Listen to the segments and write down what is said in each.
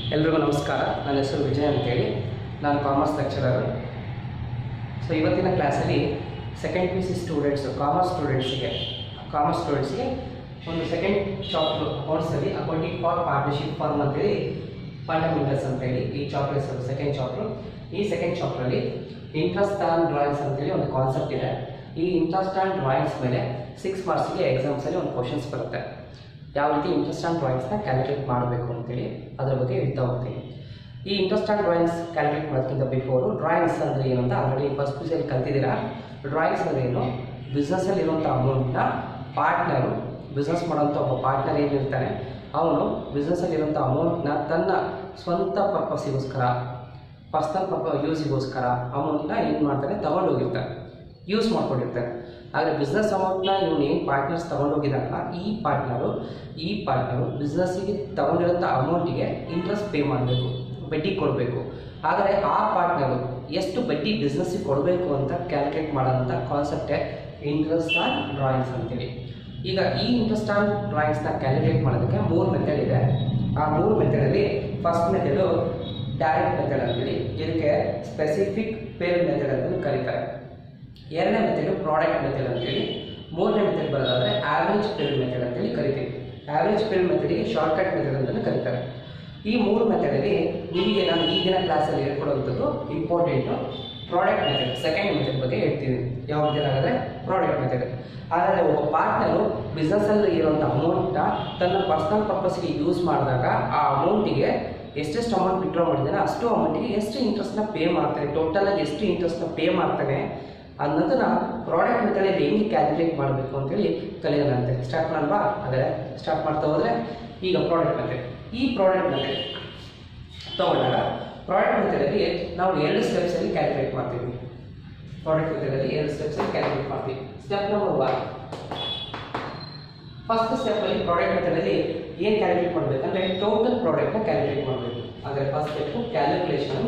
ಎಲ್ರಿಗೂ ನಮಸ್ಕಾರ ನನ್ನ ಹೆಸರು ವಿಜಯ್ ಅಂತೇಳಿ ನಾನು ಕಾಮರ್ಸ್ ಲೆಕ್ಚರರ್ ಸೊ ಇವತ್ತಿನ ಕ್ಲಾಸಲ್ಲಿ second P C students commerce ಸ್ಟೂಡೆಂಟ್ಸಿಗೆ ಕಾಮರ್ಸ್ ಸ್ಟೂಡೆಂಟ್ಸ್ಗೆ ಒಂದು ಸೆಕೆಂಡ್ ಚಾಪ್ಟರ್ ಅಕೌಂಟ್ಸಲ್ಲಿ ಅಕೌಂಟಿಂಗ್ ಫಾರ್ ಪಾರ್ಟ್ನರ್ಶಿಪ್ ಫಾರ್ಮ್ ಅಂತೇಳಿ ಫಂಡಮೆಂಟಲ್ಸ್ ಅಂತೇಳಿ ಈ ಚಾಪ್ಟರ್ ಹೆಸರು ಸೆಕೆಂಡ್ ಚಾಪ್ಟ್ರು ಈ ಸೆಕೆಂಡ್ ಚಾಪ್ಟ್ರಲ್ಲಿ ಇಂಟ್ರೆಸ್ಟ್ ಆನ್ ಡ್ರಾಯಿಂಗ್ಸ್ ಅಂತೇಳಿ ಒಂದು ಕಾನ್ಸೆಪ್ಟ್ ಇದೆ ಈ ಇಂಟ್ರೆಸ್ಟ್ ಆನ್ ಡ್ರಾಯಿಂಗ್ಸ್ ಮೇಲೆ ಸಿಕ್ಸ್ ಮಾರ್ಕ್ಸ್ಗೆ ಎಕ್ಸಾಮ್ಸಲ್ಲಿ ಒಂದು ಕ್ವಶನ್ಸ್ ಬರುತ್ತೆ ಯಾವ ರೀತಿ ಇಂಟ್ರೆಸ್ಟ್ ಆನ್ ಡ್ರಾಯಿಂಗ್ಸ್ನ ಕ್ಯಾಲ್ಕುಲೇಟ್ ಮಾಡಬೇಕು ಅಂತೇಳಿ ಅದ್ರ ಬಗ್ಗೆ ಹೇಳ್ತಾ ಹೋಗ್ತೀನಿ ಈ ಇಂಟ್ರೆಸ್ಟ್ ಆನ್ ಡ್ರಾಯಿಂಗ್ಸ್ ಕ್ಯಾಲ್ಕುಲೇಟ್ ಮಾಡೋದಕ್ಕಿಂತ ಬಿಫೋರು ಡ್ರಾಯಿಂಗ್ಸ್ ಅಂದರೆ ಏನು ಅಂತ ಆಲ್ರೆಡಿ ಫಸ್ಟ್ ಪೀಸಲ್ಲಿ ಕಲ್ತಿದ್ದೀರಾ ಡ್ರಾಯಿಂಗ್ಸ್ ಅಂದರೆ ಏನು ಬಿಸ್ನೆಸ್ಸಲ್ಲಿ ಇರುವಂಥ ಅಮೌಂಟ್ನ ಪಾರ್ಟ್ನರು ಬಿಸ್ನೆಸ್ ಮಾಡೋಂಥ ಒಬ್ಬ ಪಾರ್ಟ್ನರ್ ಏನಿರ್ತಾನೆ ಅವನು ಬಿಸ್ನೆಸ್ಸಲ್ಲಿ ಇರುವಂಥ ಅಮೌಂಟ್ನ ತನ್ನ ಸ್ವಂತ ಪರ್ಪಸ್ಸಿಗೋಸ್ಕರ ಪರ್ಸ್ನಲ್ ಪರ್ಪ ಯೂಸಿಗೋಸ್ಕರ ಅಮೌಂಟ್ನ ಏನು ಮಾಡ್ತಾನೆ ತಗೊಂಡೋಗಿರ್ತಾನೆ ಯೂಸ್ ಮಾಡ್ಕೊಂಡಿರ್ತಾನೆ ಆದರೆ ಬಿಸ್ನೆಸ್ ಅಮೌಂಟ್ನ ಇವನು ಏನು ಪಾರ್ಟ್ನರ್ಸ್ ತೊಗೊಂಡೋಗಿದಾನಲ್ಲ ಈ ಪಾರ್ಟ್ನರು ಈ ಪಾರ್ಟ್ನರು ಬಿಸ್ನೆಸ್ಸಿಗೆ ತಗೊಂಡಿರೋಂಥ ಅಮೌಂಟಿಗೆ ಇಂಟ್ರೆಸ್ಟ್ ಪೇ ಮಾಡಬೇಕು ಬಡ್ಡಿ ಕೊಡಬೇಕು ಆದರೆ ಆ ಪಾರ್ಟ್ನರು ಎಷ್ಟು ಬಡ್ಡಿ ಬಿಸ್ನೆಸ್ಸಿಗೆ ಕೊಡಬೇಕು ಅಂತ ಕ್ಯಾಲ್ಕುಲೇಟ್ ಮಾಡೋಂಥ ಕಾನ್ಸೆಪ್ಟೇ ಇಂಟ್ರೆಸ್ಟ್ ಆನ್ ಡ್ರಾಯಿಂಗ್ಸ್ ಅಂತೇಳಿ ಈಗ ಈ ಇಂಟ್ರೆಸ್ಟ್ ಆನ್ ಡ್ರಾಯಿಂಗ್ಸ್ನ ಕ್ಯಾಲ್ಕುಲೇಟ್ ಮಾಡೋದಕ್ಕೆ ಮೂರು ಮೆಥಡ್ ಇದೆ ಆ ಮೂರು ಮೆಥಡಲ್ಲಿ ಫಸ್ಟ್ ಮೆಥಡು ಡೈರೆಕ್ಟ್ ಮೆಥಡ್ ಅಂತೇಳಿ ಇದಕ್ಕೆ ಸ್ಪೆಸಿಫಿಕ್ ಪೇರ್ ಮೆಥಡ್ ಅಂತ ಕರೀತಾರೆ ಎರಡನೇ ಮೆಥಡ್ ಪ್ರಾಡಕ್ಟ್ ಮೆಥಡ್ ಅಂತೇಳಿ ಮೂರನೇ ಮೆಥಡ್ ಬರೋದಾದ್ರೆ ಆವ್ರೇಜ್ ಪೀರಿಯಡ್ ಮೆಥಡ್ ಅಂತೇಳಿ ಕರಿತೀವಿ ಆವ್ರೇಜ್ ಪೀರಿಯಡ್ ಮೆಥಡಿಗೆ ಶಾರ್ಟ್ಕಟ್ ಮೆಥಡ್ ಅಂತಲೂ ಕರೀತಾರೆ ಈ ಮೂರು ಮೆಥಡಲ್ಲಿ ನಿಮಗೆ ನಾನು ಈಗಿನ ಕ್ಲಾಸಲ್ಲಿ ಹೇಳ್ಕೊಡುವಂಥದ್ದು important product method second method ಬಗ್ಗೆ ಹೇಳ್ತೀನಿ ಯಾವ್ದು ಹಾಗಾದರೆ ಪ್ರಾಡಕ್ಟ್ ಮೆಥಡ್ ಆದರೆ ಒಬ್ಬ ಪಾರ್ಟ್ನರು ಬಿಸ್ನೆಸ್ಸಲ್ಲಿ ಇರುವಂಥ ಅಮೌಂಟ್ನ ತನ್ನ ಪರ್ಸನಲ್ ಪರ್ಪಸ್ಗೆ ಯೂಸ್ ಮಾಡಿದಾಗ ಆ ಅಮೌಂಟಿಗೆ ಎಷ್ಟೆಷ್ಟು ಅಮೌಂಟ್ ವಿಡ್ರಾ ಮಾಡಿದ್ದಾನೆ ಅಷ್ಟು ಅಮೌಂಟಿಗೆ ಎಷ್ಟು ಇಂಟ್ರೆಸ್ಟ್ನ ಪೇ ಮಾಡ್ತಾನೆ ಟೋಟಲಾಗಿ ಎಷ್ಟು ಇಂಟ್ರೆಸ್ಟ್ನ ಪೇ ಮಾಡ್ತಾನೆ ಅನ್ನೋದನ್ನ ಪ್ರಾಡಕ್ಟ್ ಮೆಥಡಲ್ಲಿ ಹೆಂಗೆ ಕ್ಯಾಲ್ಕುಲೇಟ್ ಮಾಡಬೇಕು ಅಂತೇಳಿ ಕಲಿಯೋಣ ಅಂತ ಸ್ಟಾರ್ಟ್ ಮಾಡಲ್ವಾ ಅದೇ ಸ್ಟಾರ್ಟ್ ಮಾಡ್ತಾ ಹೋದರೆ ಈಗ ಪ್ರಾಡಕ್ಟ್ ಮೆಥಡ್ ಈ ಪ್ರಾಡಕ್ಟ್ ಮೆಥಡ್ ತಗೊಂಡಾಗ ಪ್ರಾಡಕ್ಟ್ ಮೆಥಡಲ್ಲಿ ನಾವು ಎರಡು ಸ್ಟೆಪ್ಸಲ್ಲಿ ಕ್ಯಾಲ್ಕುಲೇಟ್ ಮಾಡ್ತೀವಿ ಪ್ರಾಡಕ್ಟ್ ಮೆಥಡಲ್ಲಿ ಎರಡು ಸ್ಟೆಪ್ಸಲ್ಲಿ ಕ್ಯಾಲ್ಕುಲೇಟ್ ಮಾಡ್ತೀವಿ ಸ್ಟೆಪ್ ನಂಬರ್ ಒನ್ ಫಸ್ಟ್ ಸ್ಟೆಪ್ಪಲ್ಲಿ ಪ್ರಾಡಕ್ಟ್ ಮೆಥಡಲ್ಲಿ ಏನು ಕ್ಯಾಲ್ಕುಲೇಟ್ ಮಾಡಬೇಕಂದ್ರೆ ಟೋಟಲ್ ಪ್ರಾಡಕ್ಟ್ನ ಕ್ಯಾಲ್ಕುಲೇಟ್ ಮಾಡಬೇಕು ಅಂದರೆ first step calculation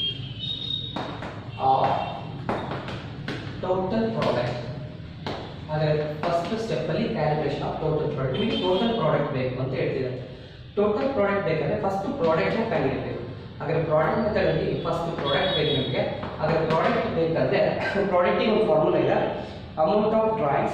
of total product ಆದರೆ ಫಸ್ಟ್ ಸ್ಟೆಪ್ಪಲ್ಲಿ ಕ್ಯಾಲ್ಕುಲೇಷನ್ ಆಫ್ ಟೋಟಲ್ ಪ್ರಾಡಕ್ಟ್ ನಿಮಗೆ ಟೋಟಲ್ ಪ್ರಾಡಕ್ಟ್ ಬೇಕು ಅಂತ ಹೇಳ್ತಿದ್ದಾರೆ ಟೋಟಲ್ ಪ್ರಾಡಕ್ಟ್ ಬೇಕಾದ್ರೆ ಫಸ್ಟ್ ಪ್ರಾಡಕ್ಟ್ನ ಕಂಡುಹಿಡಬೇಕು ಹಾಗಾದ್ರೆ ಪ್ರಾಡಕ್ಟ್ ಮೆಥಡಲ್ಲಿ ಫಸ್ಟ್ ಪ್ರಾಡಕ್ಟ್ ಬೇಕು ನಿಮಗೆ ಹಾಗಾದ್ರೆ ಪ್ರಾಡಕ್ಟ್ ಬೇಕಾದ್ರೆ ಪ್ರಾಡಕ್ಟಿಗೆ ಒಂದು ಫಾರ್ಮುಲಾ ಇದೆ amount of drawings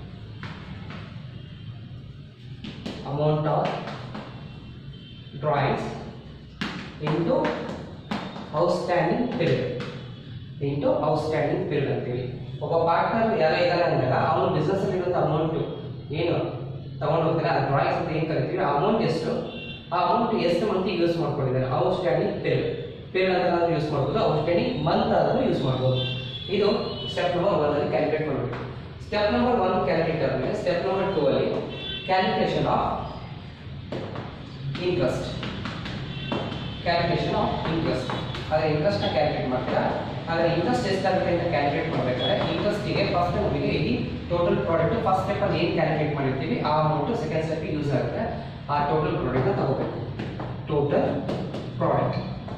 amount of drawings into outstanding period into outstanding period ಅಂತೇಳಿ ಒಬ್ಬ ಪಾರ್ಟ್ನರ್ ಯಾರೋ ಇದ್ದಾನೆ ಅಂದಾಗ ಅವನು ಬಿಸ್ನೆಸ್ ಅಲ್ಲಿ ಇರುವಂಥ ಅಮೌಂಟ್ ಏನು ತಗೊಂಡು ಹೋಗ್ತಾನೆ ಆ ಡ್ರಾಯಿಂಗ್ಸ್ ಅಂತ ಏನು ಕರಿತೀವಿ ಆ ಅಮೌಂಟ್ ಎಷ್ಟು ಆ ಅಮೌಂಟ್ ಎಷ್ಟು ಮಂತ್ ಯೂಸ್ ಮಾಡ್ಕೊಂಡಿದ್ದಾರೆ ಔಟ್ಸ್ಟ್ಯಾಂಡಿಂಗ್ ಪೀರಿಯಡ್ ಪೀರಿಯಡ್ ಅಂತ ನಾವು ಯೂಸ್ ಮಾಡ್ಬೋದು ಔಟ್ಸ್ಟ್ಯಾಂಡಿಂಗ್ ಮಂತ್ ಆದರೂ ಯೂಸ್ ಮಾಡ್ಬೋದು ಇದು ಸ್ಟೆಪ್ ನಂಬರ್ ಒನ್ ಅಲ್ಲಿ ಕ್ಯಾಲ್ಕುಲೇಟ್ ಮಾಡಬೇಕು ಸ್ಟೆಪ್ ನಂಬರ್ ಒನ್ ಕ್ಯಾಲ್ಕುಲೇಟ್ ಆದಮೇಲೆ ಸ್ಟೆಪ್ ನಂಬರ್ ಟೂ ಅಲ್ಲಿ calculation of interest calculation of interest ಆದರೆ ಇಂಟ್ರೆಸ್ಟ್ನ ಕ್ಯಾಲ್ಕುಲೇಟ್ ಮಾಡ್ತೀರಾ ಆದರೆ ಇಂಟ್ರೆಸ್ಟ್ ಎಷ್ಟಾಗುತ್ತೆ ಅಂತ ಕ್ಯಾಲ್ಕುಲೇಟ್ ಮಾಡಬೇಕಾದ್ರೆ ಇಂಟ್ರೆಸ್ಟಿಗೆ ಫಸ್ಟ್ ನಮಗೆ ಇಲ್ಲಿ ಟೋಟಲ್ ಪ್ರಾಡಕ್ಟ್ ಫಸ್ಟ್ ಸ್ಟೆಪ್ಪಲ್ಲಿ ಏನು ಕ್ಯಾಲ್ಕುಲೇಟ್ ಮಾಡಿರ್ತೀವಿ ಆ ಅಮೌಂಟು ಸೆಕೆಂಡ್ ಸ್ಟೆಪ್ಗೆ ಯೂಸ್ ಆಗುತ್ತೆ ಆ ಟೋಟಲ್ ಪ್ರಾಡಕ್ಟ್ನ ತಗೋಬೇಕು ಟೋಟಲ್ ಪ್ರಾಡಕ್ಟ್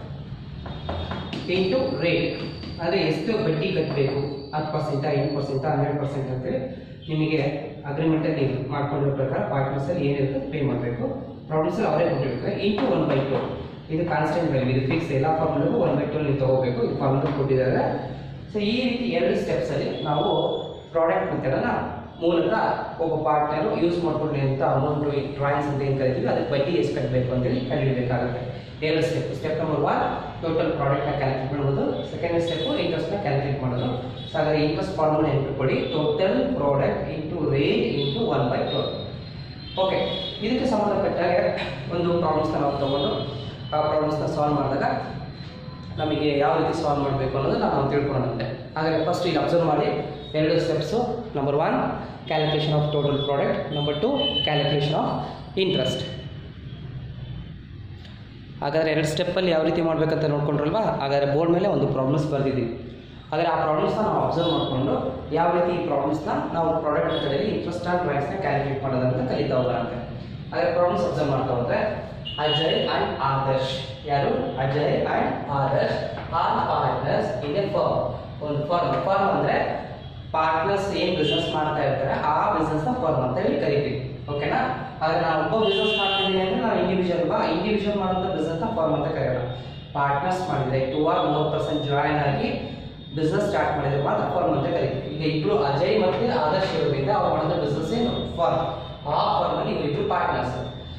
ಇಂಟು ರೇಟ್ ಅಂದರೆ ಎಷ್ಟು ಬಡ್ಡಿ ಕಟ್ಟಬೇಕು ಹತ್ತು ಪರ್ಸೆಂಟ ಎಂಟು ಪರ್ಸೆಂಟ ಹನ್ನೆರಡು ಪರ್ಸೆಂಟ್ ಅಂತೇಳಿ ನಿಮಗೆ ಅಗ್ರಿಮೆಂಟಲ್ಲಿ ನೀವು ಮಾಡ್ಕೊಂಡಿರೋ ಪ್ರಕಾರ ಪಾರ್ಟ್ನರ್ಸಲ್ಲಿ ಏನಿರುತ್ತೆ ಪೇ ಮಾಡಬೇಕು ಪ್ರಾಡಕ್ಟ್ಸಲ್ಲಿ ಅವರೇ ಕೊಟ್ಟಿರ್ತಾರೆ ಇಂಟು ಒನ್ ಬೈ ಟು ಇದು ಕಾನ್ಸ್ಟೆಂಟ್ ವ್ಯಾಲ್ಯೂ ಇದು ಫಿಕ್ಸ್ ಎಲ್ಲ ಫಾರ್ಮುಲಾಗೂ ಒನ್ ಬೈ ಟು ನೀವು ತಗೋಬೇಕು ಇದು ಫಾರ್ಮುಲಾ ಕೊಟ್ಟಿದ್ದಾರೆ ಸೊ ಈ ರೀತಿ ಎರಡು ಸ್ಟೆಪ್ಸಲ್ಲಿ ನಾವು ಪ್ರಾಡಕ್ಟ್ ಮೆಥಡನ್ನ ಮೂಲಕ ಒಬ್ಬ ಪಾರ್ಟ್ನರು ಯೂಸ್ ಮಾಡ್ಕೊಳ್ಳಿ ಅಂತ ಅಮೌಂಟು ಈ ಡ್ರಾಯಿಂಗ್ಸ್ ಅಂತ ಏನು ಕರಿತೀವಿ ಅದಕ್ಕೆ ಬಡ್ಡಿ ಎಷ್ಟು ಕಟ್ಟಬೇಕು ಅಂತೇಳಿ ಕಂಡುಹಿಡಬೇಕಾಗುತ್ತೆ ಎರಡು step step number one total ಪ್ರಾಡಕ್ಟ್ನ ಕ್ಯಾಲ್ಕುಲೇಟ್ ಮಾಡೋದು ಸೆಕೆಂಡ್ ಸ್ಟೆಪ್ಪು ಇಂಟ್ರೆಸ್ಟ್ನ ಕ್ಯಾಲ್ಕುಲೇಟ್ ಮಾಡೋದು ಸೊ ಹಾಗಾದ್ರೆ ಇಂಟ್ರೆಸ್ಟ್ ಫಾರ್ಮುಲಾ ಎಂಟು ಕೊಡಿ total product into rate into one by twelve okay ಇದಕ್ಕೆ ಸಂಬಂಧಪಟ್ಟಾಗ ಒಂದು ಪ್ರಾಬ್ಲಮ್ಸ್ನ ನಾವು ತಗೊಂಡು ಆ ಪ್ರಾಬ್ಲಮ್ಸ್ನ ಸಾಲ್ವ್ ಮಾಡಿದಾಗ ನಮಗೆ ಯಾವ ರೀತಿ ಸಾಲ್ವ್ ಮಾಡಬೇಕು ಅನ್ನೋದನ್ನ ನಾವು ತಿಳ್ಕೊಳ್ಳೋಣಂತೆ ಹಾಗಾದರೆ ಫಸ್ಟ್ ಇಲ್ಲಿ ಅಬ್ಸರ್ವ್ ಮಾಡಿ ಎರಡು steps number one calculation of total product number two calculation of interest ಹಾಗಾದರೆ ಎರಡು ಸ್ಟೆಪ್ಪಲ್ಲಿ ಯಾವ ರೀತಿ ಮಾಡಬೇಕಂತ ನೋಡ್ಕೊಂಡ್ರಲ್ವಾ ಹಾಗಾದರೆ ಬೋರ್ಡ್ ಮೇಲೆ ಒಂದು ಪ್ರಾಬ್ಲಮ್ಸ್ ಬರೆದಿದ್ದೀವಿ ಆದರೆ ಆ ಪ್ರಾಬ್ಲಮ್ಸ್ನ ನಾವು ಅಬ್ಸರ್ವ್ ಮಾಡಿಕೊಂಡು ಯಾವ ರೀತಿ ಈ ಪ್ರಾಬ್ಲಮ್ಸ್ನ ನಾವು ಪ್ರಾಡಕ್ಟ್ ಮೆಥಡಲ್ಲಿ ಇಂಟ್ರೆಸ್ಟ್ ಆನ್ ಪ್ರೈಸ್ನ ಕ್ಯಾಲ್ಕುಲೇಟ್ ಮಾಡೋದಂತ ಕಲಿತಾ ಹೋಗೋಣಂತೆ ಹಾಗಾದರೆ ಪ್ರಾಬ್ಲಮ್ಸ್ ಅಬ್ಸರ್ವ್ ಮಾಡ್ತಾ ಹೋದರೆ ಅಜಯ್ ಆ್ಯಂಡ್ ಆದರ್ಶ್ ಯಾರು Ajay and Adarsh are partners in a firm ಒಂದು ಫರ್ಮ್ ಫರ್ಮ್ ಅಂದರೆ ಪಾರ್ಟ್ನರ್ಸ್ ಏನು ಬಿಸ್ನೆಸ್ ಮಾಡ್ತಾ ಇರ್ತಾರೆ ಆ ಬಿಸ್ನೆಸ್ನ ಫರ್ಮ್ ಅಂತ ಹೇಳಿ ಕರಿತೀವಿ ಓಕೆನಾ ಆದರೆ ನಾನು ಒಬ್ಬ ಬಿಸ್ನೆಸ್ ಮಾಡ್ತಿದ್ದೀನಿ ಅಂದ್ರೆ ನಾವು ಇಂಡಿವಿಜುವಲ್ ಬಾ ಇಂಡಿವಿಜುವಲ್ ಮಾಡುವಂಥ ಬಿಸ್ನೆಸ್ನ ಫಾರ್ಮ್ ಅಂತ ಕರೆಯೋಣ ಪಾರ್ಟ್ನರ್ಸ್ ಮಾಡಿದರೆ ಟೂ ಆರ್ ಮೂವತ್ತು ಪರ್ಸೆಂಟ್ ಜಾಯ್ನ್ ಆಗಿ ಬಿಸ್ನೆಸ್ ಸ್ಟಾರ್ಟ್ ಮಾಡಿದ್ರೆ ಮಾತ್ರ ಫಾರ್ಮ್ ಅಂತ ಕರಿತೀವಿ ಈಗ ಇಬ್ರು ಅಜಯ್ ಮತ್ತು ಆದರ್ಶ್ ಇರೋದ್ರಿಂದ ಅವ್ರು ಮಾಡಿದ ಬಿಸ್ನೆಸ್ ಏನು ಫಾರ್ಮ್ ಆ ಫಾರ್ಮ್ ಅಲ್ಲಿ ಇವರಿಬ್ರು ಪಾರ್ಟ್ನರ್ಸ್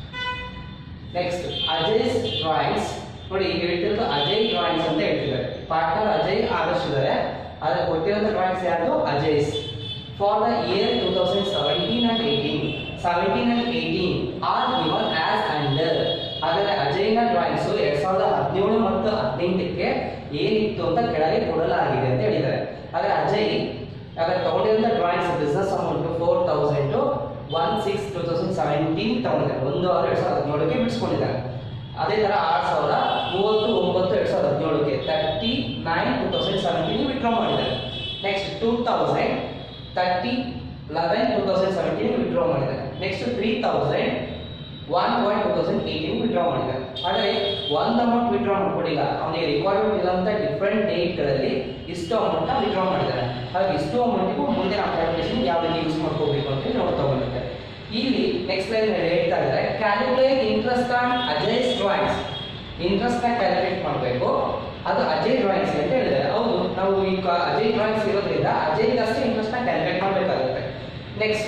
ನೆಕ್ಸ್ಟ್ ಅಜಯ್ಸ್ ಡ್ರಾಯಿಂಗ್ಸ್ ನೋಡಿ ಈಗ ಹೇಳ್ತಿರೋದು ಅಜಯ್ ಡ್ರಾಯಿಂಗ್ಸ್ ಅಂತ ಹೇಳ್ತಿದ್ದಾರೆ ಪಾರ್ಟ್ನರ್ ಅಜಯ್ ಆದರ್ಶ್ ಇದ್ದಾರೆ ಆದರೆ ಕೊಟ್ಟಿರೋದು ಡ್ರಾಯಿಂಗ್ಸ್ ಯಾವುದು Ajay's for the year two thousand seventeen and eighteen seventeen and eighteen are given as under ಆದರೆ ಅಜಯ್ನ ಡ್ರಾಯಿಂಗ್ಸು ಎರಡ್ ಸಾವಿರದ ಹದಿನೇಳು ಮತ್ತು ಹದಿನೆಂಟಕ್ಕೆ ಏನಿತ್ತು ಅಂತ ಕೆಳಗೆ ಕೊಡಲಾಗಿದೆ ಅಂತ ಹೇಳಿದ್ದಾರೆ ಆದರೆ ಅಜಯ್ ಆದರೆ ತಗೊಂಡಿರೋಂಥ drawings business amount four thousand one six two thousand seventeen ತಗೊಂಡಿದ್ದಾರೆ ಒಂದು ಆರು ಎರಡ್ ಸಾವಿರದ ಹದಿನೇಳಕ್ಕೆ ಬಿಡಿಸ್ಕೊಂಡಿದ್ದಾರೆ ಅದೇ ತರ ಆರು ಸಾವಿರ ಮೂವತ್ತು ಒಂಬತ್ತು ಎರಡ್ ಸಾವಿರದ ಹದಿನೇಳಕ್ಕೆ thirty nine two thousand seventeen withdraw ಮಾಡಿದ್ದಾರೆ next two thousand thirty eleven two thousand seventeen withdraw ಮಾಡಿದ್ದಾರೆ next three thousand one point two thousand eighteen withdraw ಮಾಡಿದ್ದಾರೆ ಆದರೆ ಒಂದು ಅಮೌಂಟ್ ವಿಡ್ರಾ ಮಾಡ್ಕೊಂಡಿಲ್ಲ ಅವನಿಗೆ ರಿಕ್ವೈರ್ಡ್ ಇರೋಂಥ ಡಿಫ್ರೆಂಟ್ ಡೇಟ್ಗಳಲ್ಲಿ ಇಷ್ಟು ಅಮೌಂಟ್ನ ವಿಡ್ರಾ ಮಾಡಿದ್ದಾರೆ ಹಾಗೆ ಇಷ್ಟು ಅಮೌಂಟಿಗೂ ಮುಂದೆ ನಾವು ಕ್ಯಾಲ್ಕುಲೇಷನ್ ಯಾವ ರೀತಿ ಯೂಸ್ ಮಾಡ್ಕೋಬೇಕು ಅಂತ ಹೇಳಿ ನೋಡ್ತಾ ಬಂದಿರುತ್ತೆ ಇಲ್ಲಿ ನೆಕ್ಸ್ಟ್ ಲೈನ್ ಹೇಳ್ತಾ ಇದ್ದಾರೆ calculate interest on Ajay drawings interest ನ ಕ್ಯಾಲ್ಕುಲೇಟ್ ಮಾಡಬೇಕು ಅದು ಅಜಯ್ ಡ್ರಾಯಿಂಗ್ಸ್ ಅಂತ ಹೇಳಿದ್ದಾರೆ ಹೌದು ನಾವು ಈಗ ಅಜಯ್ ಡ್ರಾಯಿಂಗ್ಸ್ ಇರೋದ್ರಿಂದ ಅಜಯ್ಗಷ್ಟೇ ಇಂಟ್ರೆಸ್ಟ್ ನ ಕ್ಯಾಲ್ಕುಲೇಟ್ ಮಾಡಬೇಕಾಗುತ್ತೆ next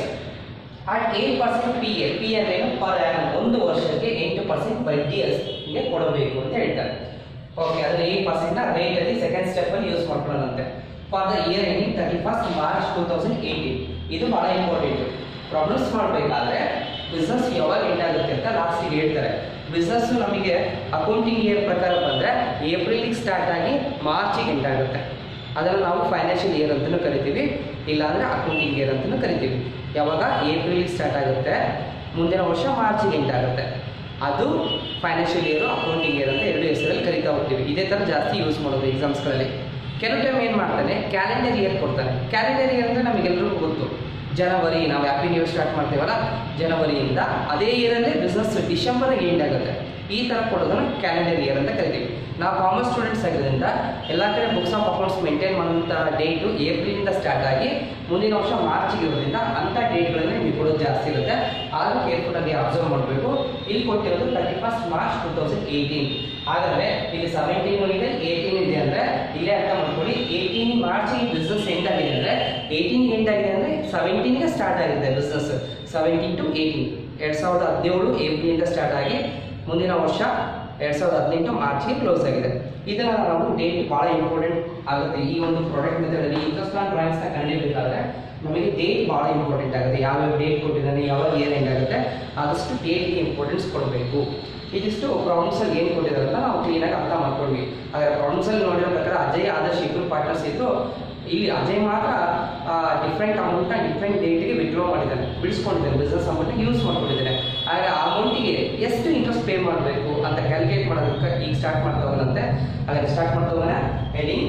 at eight percent P A P ಅಂದ್ರೆ ಏನು ಪರ್ ಆ್ಯನಮ್ ಒಂದು ವರ್ಷಕ್ಕೆ ಎಂಟು ಪರ್ಸೆಂಟ್ ಬಡ್ಡಿ ಅಷ್ಟಿಗೆ ಕೊಡಬೇಕು ಅಂತ ಹೇಳ್ತಾರೆ ಓಕೆ ಅದನ್ನ ಏಟ್ ಪರ್ಸೆಂಟ್ ನ ರೇಟ್ ಅಲ್ಲಿ ಸೆಕೆಂಡ್ ಸ್ಟೆಪ್ ಅಲ್ಲಿ ಯೂಸ್ ಮಾಡ್ಕೊಳ್ಳೋದಂತೆ for the year ending thirty first March two thousand eighteen ಇದು ಬಹಳ ಇಂಪಾರ್ಟೆಂಟ್ ಪ್ರಾಬ್ಲಮ್ಸ್ ಮಾಡಬೇಕಾದ್ರೆ ಬಿಸ್ನೆಸ್ ಯಾವಾಗ ಎಂಡ್ ಆಗುತ್ತೆ ಅಂತ ಲಾಸ್ಟಿಗೆ ಹೇಳ್ತಾರೆ ಬಿಸ್ನೆಸ್ ನಮಗೆ ಅಕೌಂಟಿಂಗ್ ಇಯರ್ ಪ್ರಕಾರ ಬಂದ್ರೆ ಏಪ್ರಿಲಿಗೆ ಸ್ಟಾರ್ಟ್ ಆಗಿ ಮಾರ್ಚಿಗೆ ಎಂಡ್ ಆಗುತ್ತೆ ಅದನ್ನು ನಾವು ಫೈನಾನ್ಷಿಯಲ್ ಇಯರ್ ಅಂತಲೂ ಕರಿತೀವಿ ಇಲ್ಲಾಂದ್ರೆ ಅಕೌಂಟಿಂಗ್ ಇಯರ್ ಅಂತಲೂ ಕರಿತೀವಿ ಯಾವಾಗ ಏಪ್ರಿಲಿಗೆ ಸ್ಟಾರ್ಟ್ ಆಗುತ್ತೆ ಮುಂದಿನ ವರ್ಷ ಮಾರ್ಚಿಗೆ ಎಂಡ್ ಆಗುತ್ತೆ ಅದು ಫೈನಾನ್ಷಿಯಲ್ ಇಯರ್ ಅಕೌಂಟಿಂಗ್ ಇಯರ್ ಅಂತ ಎರಡು ಹೆಸರಲ್ಲಿ ಕರಿತಾ ಹೋಗ್ತೀವಿ ಇದೇ ಥರ ಜಾಸ್ತಿ ಯೂಸ್ ಮಾಡೋದು ಎಕ್ಸಾಮ್ಸ್ಗಳಲ್ಲಿ ಕೆಲವು ಟೈಮ್ ಏನು ಮಾಡ್ತಾನೆ ಕ್ಯಾಲೆಂಡರ್ ಇಯರ್ ಕೊಡ್ತಾನೆ ಕ್ಯಾಲೆಂಡರ್ ಇಯರ್ ಅಂದರೆ ನಮಗೆಲ್ಲರಿಗೂ ಗೊತ್ತು ಜನವರಿ ನಾವು ಹ್ಯಾಪಿ ನ್ಯೂ ಸ್ಟಾರ್ಟ್ ಮಾಡ್ತೀವಲ್ಲ ಜನವರಿಯಿಂದ ಅದೇ ಇಯರಲ್ಲೇ ಬಿಸ್ನೆಸ್ ಡಿಸೆಂಬರ್ಗೆ ಎಂಡ್ ಆಗುತ್ತೆ ಈ ಥರ ಕೊಡೋದನ್ನ ಕ್ಯಾಲೆಂಡರ್ ಇಯರ್ ಅಂತ ಕರಿತೀವಿ ನಾವು ಕಾಮರ್ಸ್ ಸ್ಟೂಡೆಂಟ್ಸ್ ಆಗಿರೋದ್ರಿಂದ ಎಲ್ಲ ಕಡೆ ಬುಕ್ಸ್ ಆಫ್ ಅಕೌಂಟ್ಸ್ ಮೇಂಟೈನ್ ಮಾಡುವಂಥ ಡೇಟು ಏಪ್ರಿಲಿಂದ ಸ್ಟಾರ್ಟ್ ಆಗಿ ಮುಂದಿನ ವರ್ಷ ಮಾರ್ಚ್ಗೆ ಇರೋದ್ರಿಂದ ಅಂಥ ಡೇಟ್ಗಳನ್ನ ನಿಮಗೆ ಕೊಡೋದು ಜಾಸ್ತಿ ಇರುತ್ತೆ ಆದರೂ ಕೇರ್ಫುಲ್ ಆಗಿ ಅಬ್ಸರ್ವ್ ಮಾಡಬೇಕು ಇಲ್ಲಿ ಕೊಟ್ಟಿರೋದು thirty first March two thousand eighteen ಹಾಗಾದ್ರೆ ಇಲ್ಲಿ ಸೆವೆಂಟೀನ್ ಇದೆ ಏಯ್ಟೀನ್ ಇದೆ ಅಂದ್ರೆ ಇಲ್ಲೇ ಅರ್ಥ ಮಾಡ್ಕೊಳ್ಳಿ ಏಯ್ಟೀನ್ ಮಾರ್ಚ್ ಈ ಬಿಸ್ನೆಸ್ ಎಂಡ್ ಆಗಿದೆ ಅಂದ್ರೆ ಏಯ್ಟೀನ್ ಎಂಡ್ ಆಗಿದೆ ಅಂದ್ರೆ ಸೆವೆಂಟೀನ್ಗೆ ಸ್ಟಾರ್ಟ್ ಆಗಿದೆ ಬಿಸ್ನೆಸ್ ಸೆವೆಂಟೀನ್ ಟು ಏಯ್ಟೀನ್ ಎರಡ್ ಸಾವಿರದ ಹದಿನೇಳು ಏಪ್ರಿಲಿಂದ ಸ್ಟಾರ್ಟ್ ಆಗಿ ಮುಂದಿನ ವರ್ಷ ಎರಡ್ ಸಾವಿರದ ಹದಿನೆಂಟು ಮಾರ್ಚ್ಗೆ ಕ್ಲೋಸ್ ಆಗಿದೆ ಇದನ್ನ ನಾವು ಡೇಟ್ ಬಹಳ ಇಂಪಾರ್ಟೆಂಟ್ ಆಗುತ್ತೆ ಈ ಒಂದು ಪ್ರಾಡಕ್ಟ್ ಮೆಥಡಲ್ಲಿ ಇಂಟ್ರೆಸ್ಟ್ ಆನ್ ಡ್ರಾಯಿಂಗ್ಸ್ನ ಕಂಡುಹಿಡಿಬೇಕಾದ್ರೆ ನಮಗೆ ಡೇಟ್ ಬಹಳ ಇಂಪಾರ್ಟೆಂಟ್ ಆಗುತ್ತೆ ಯಾವ್ಯಾವ ಡೇಟ್ ಕೊಟ್ಟಿದ್ದಾನೆ ಯಾವಾಗ ಏನು ಹೆಂಗಾಗುತ್ತೆ ಆದಷ್ಟು ಡೇಟ್ಗೆ ಇಂಪಾರ್ಟೆನ್ಸ್ ಕೊಡಬೇಕು ಇದಿಷ್ಟು ಪ್ರಾಬ್ಲಮ್ಸ್ ಅಲ್ಲಿ ಏನು ಕೊಟ್ಟಿದ್ದಾರೆ ಅಂತ ನಾವು ಕ್ಲೀನಾಗಿ ಅರ್ಥ ಮಾಡ್ಕೊಂಡ್ವಿ ಆದರೆ ಪ್ರಾಬ್ಲಮ್ಸ್ ಅಲ್ಲಿ ನೋಡಿರೋ ಪ್ರಕಾರ ಅಜಯ್ ಆದರ್ಶ್ ಇಬ್ಬರು ಪಾರ್ಟ್ನರ್ಸ್ ಇದ್ರು ಇಲ್ಲಿ ಅಜಯ್ ಮಾತ್ರ ಡಿಫ್ರೆಂಟ್ ಅಮೌಂಟ್ನ ಡಿಫ್ರೆಂಟ್ ಡೇಟ್ಗೆ ವಿಡ್ರಾ ಮಾಡಿದ್ದಾನೆ ಬಿಡಿಸ್ಕೊಂಡಿದ್ದಾನೆ ಬಿಸ್ನೆಸ್ ಅಮೌಂಟ್ ಯೂಸ್ ಮಾಡ್ಕೊಂಡಿದ್ದಾನೆ ಆದರೆ ಆ ಅಮೌಂಟಿಗೆ ಎಷ್ಟು ಇಂಟ್ರೆಸ್ಟ್ ಪೇ ಮಾಡಬೇಕು ಅಂತ ಕ್ಯಾಲ್ಕುಲೇಟ್ ಮಾಡೋದಕ್ಕೆ ಈಗ ಸ್ಟಾರ್ಟ್ ಮಾಡ್ತಾ ಹೋದಂತೆ ಹಾಗಾದ್ರೆ ಸ್ಟಾರ್ಟ್ ಮಾಡ್ತಾ ಹೋಗೋಣ heading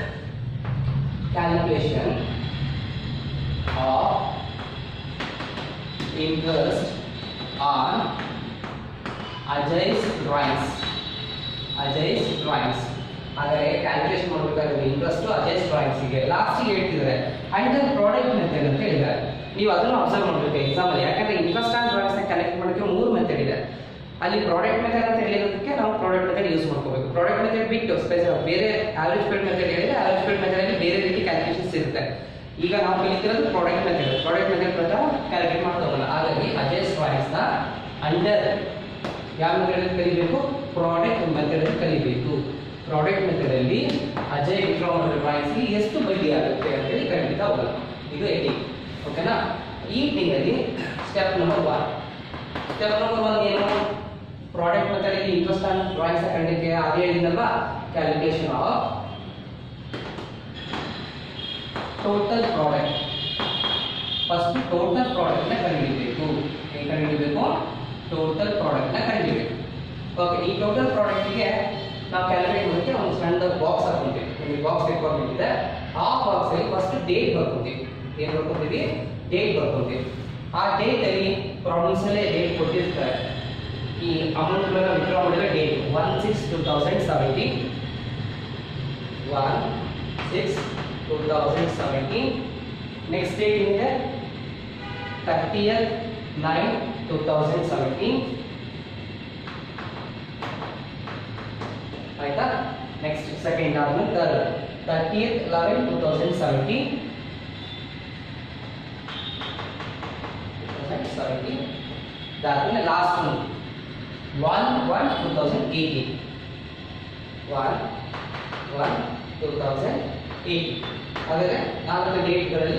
calculation of interest on Ajay's drawings Ajay's drawings ಹಾಗಾದ್ರೆ ಕ್ಯಾಲ್ಕುಲೇಷನ್ ಮಾಡಬೇಕಾದ್ರೆ ಇಂಟ್ರೆಸ್ಟ್ ಅಜಯ್ಸ್ ಡ್ರಾಯಿಂಗ್ಸಿಗೆ ಲಾಸ್ಟಿಗೆ ಹೇಳ್ತಿದ್ದಾರೆ ಅಂಡರ್ ಪ್ರಾಡಕ್ಟ್ ಮೆಥಡ್ ಅಂತ ಹೇಳಿದ್ದಾರೆ ನೀವು ಅದನ್ನು ಅಬ್ಸರ್ವ್ ಮಾಡಬೇಕು ಎಕ್ಸಾಮ್ ಅಲ್ಲಿ ಯಾಕಂದ್ರೆ ಇಂಟ್ರೆಸ್ಟ್ ಆನ್ ಡ್ರಾಯಿಂಗ್ಸ್ನ ಕನೆಕ್ಟ್ ಮಾಡೋಕ್ಕೆ ಮೂರು ಮೆಥಡ್ ಇದೆ ಅಲ್ಲಿ ಪ್ರಾಡಕ್ಟ್ ಮೆಥಡ್ ಅಂತ ಹೇಳಿರೋದಕ್ಕೆ ನಾವು ಪ್ರಾಡಕ್ಟ್ ಮೆಥಡ್ ಯೂಸ್ ಮಾಡ್ಕೋಬೇಕು ಪ್ರಾಡಕ್ಟ್ ಮೆಥಡ್ ಬಿಟ್ಟು ಸ್ಪೆಷಲ್ ಬೇರೆ ಆವರೇಜ್ ಪೇಡ್ ಮೆಥಡ್ ಹೇಳಿದ್ರೆ ಆವರೇಜ್ ಪೇಡ್ ಮೆಥಡ್ ಅಲ್ಲಿ ಬೇರೆ ರೀತಿ ಕ್ಯಾಲ್ಕುಲೇಷನ್ಸ್ ಇರುತ್ತೆ ಈಗ ನಾವು ಕಲಿತಿರೋದು ಪ್ರಾಡಕ್ಟ್ ಮೆಥಡ್ ಪ್ರಾಡಕ್ಟ್ ಮೆಥಡ್ ಪ್ರಕಾರ ಕ್ಯಾಲ್ಕುಲೇಟ್ ಮಾಡ್ತಾ ಹೋಗೋಣ ಹಾಗಾಗಿ ಅಜಯ್ಸ್ ಡ್ರಾಯಿಂಗ್ಸ್ನ ಅಂಡರ್ ಯಾವ ಮೆಥಡ್ ಕಲಿಬೇಕು ಪ್ರಾಡಕ್ಟ್ ಮೆಥಡ್ ಕಲಿಬೇಕು ಪ್ರಾಡಕ್ಟ್ ಮೆಥಡ್ ಅಲ್ಲಿ ಅಜಯ್ ವಿಡ್ರಾ ಮಾಡಿರೋ ಡ್ರಾಯಿಂಗ್ಸ್ಗೆ ಎಷ್ಟು ಬಡ್ಡಿ ಆಗುತ್ತೆ ಅಂತೇಳಿ ಖಂಡಿತ ಹೋಗೋಣ ಇದು ಏಟಿಂಗ್ ಓಕೆನಾ ಈ ಅಲ್ಲಿ step number one step number one ಏನು ಪ್ರಾಡಕ್ಟ್ ಮೆಥಡ್ ಅಲ್ಲಿ ಇಂಟ್ರೆಸ್ಟ್ ಆನ್ ಡ್ರಾಯಿಂಗ್ಸ್ ಕಂಡಿಕ್ಕೆ ಹಾಗೆ ಹೇಳಿದ್ನಲ್ವಾ calculation of total product first total product ನ ಕಂಡುಹಿಡಿಬೇಕು ಹೇಗೆ ಕಂಡುಹಿಡಿಬೇಕು ಟೋಟಲ್ ಪ್ರಾಡಕ್ಟ್ ನ ಕಂಡುಹಿಡಿಬೇಕು ಓಕೆ ಈ ಟೋಟಲ್ ಪ್ರಾಡಕ್ಟ್ ಗೆ ನಾವು ಕ್ಯಾಲ್ಕುಲೇಟ್ ಮಾಡೋಕ್ಕೆ ಒಂದು ಸಣ್ಣ ಬಾಕ್ಸ್ ಹಾಕೊಂತೀವಿ ನಿಮಗೆ ಬಾಕ್ಸ್ ರಿಕ್ವೈರ್ಮೆಂಟ್ ಇದೆ ಆ ಬಾಕ್ಸ್ ಅಲ್ಲಿ ಫಸ್ಟ್ ಡೇಟ್ ಬರ್ಕೊಂತೀವಿ ಏನ್ ಬರ್ಕೊಂತೀವಿ ಡೇಟ್ ಬರ್ಕೊಂತೀವಿ ಆ ಡೇಟ್ ಅಲ್ಲಿ ಪ್ರಾಬ್ಲಮ್ಸ್ ಅಲ್ಲೇ ಡೇಟ್ ಕೊಟ್ಟಿರ್ತಾರೆ ಈ ಅಮೌಂಟ್ ವಿಡ್ರಾ ಮಾಡಿದ್ರೆ date one six two thousand seventeen one six two thousand seventeen next date ಏನಿದೆ thirtieth nine two thousand seventeen ಆಯ್ತಾ ನೆಕ್ಸ್ಟ್ ಸೆಕೆಂಡ್ ಆದ್ಮೇಲೆ third thirtieth eleven two thousand seventeen seventeen ಅದಾದ್ಮೇಲೆ last one one two thousand eighteen one one two thousand eighteen ಹಾಗಾದರೆ ನಾಲ್ಕು ಡೇಟ್ಗಳಲ್ಲಿ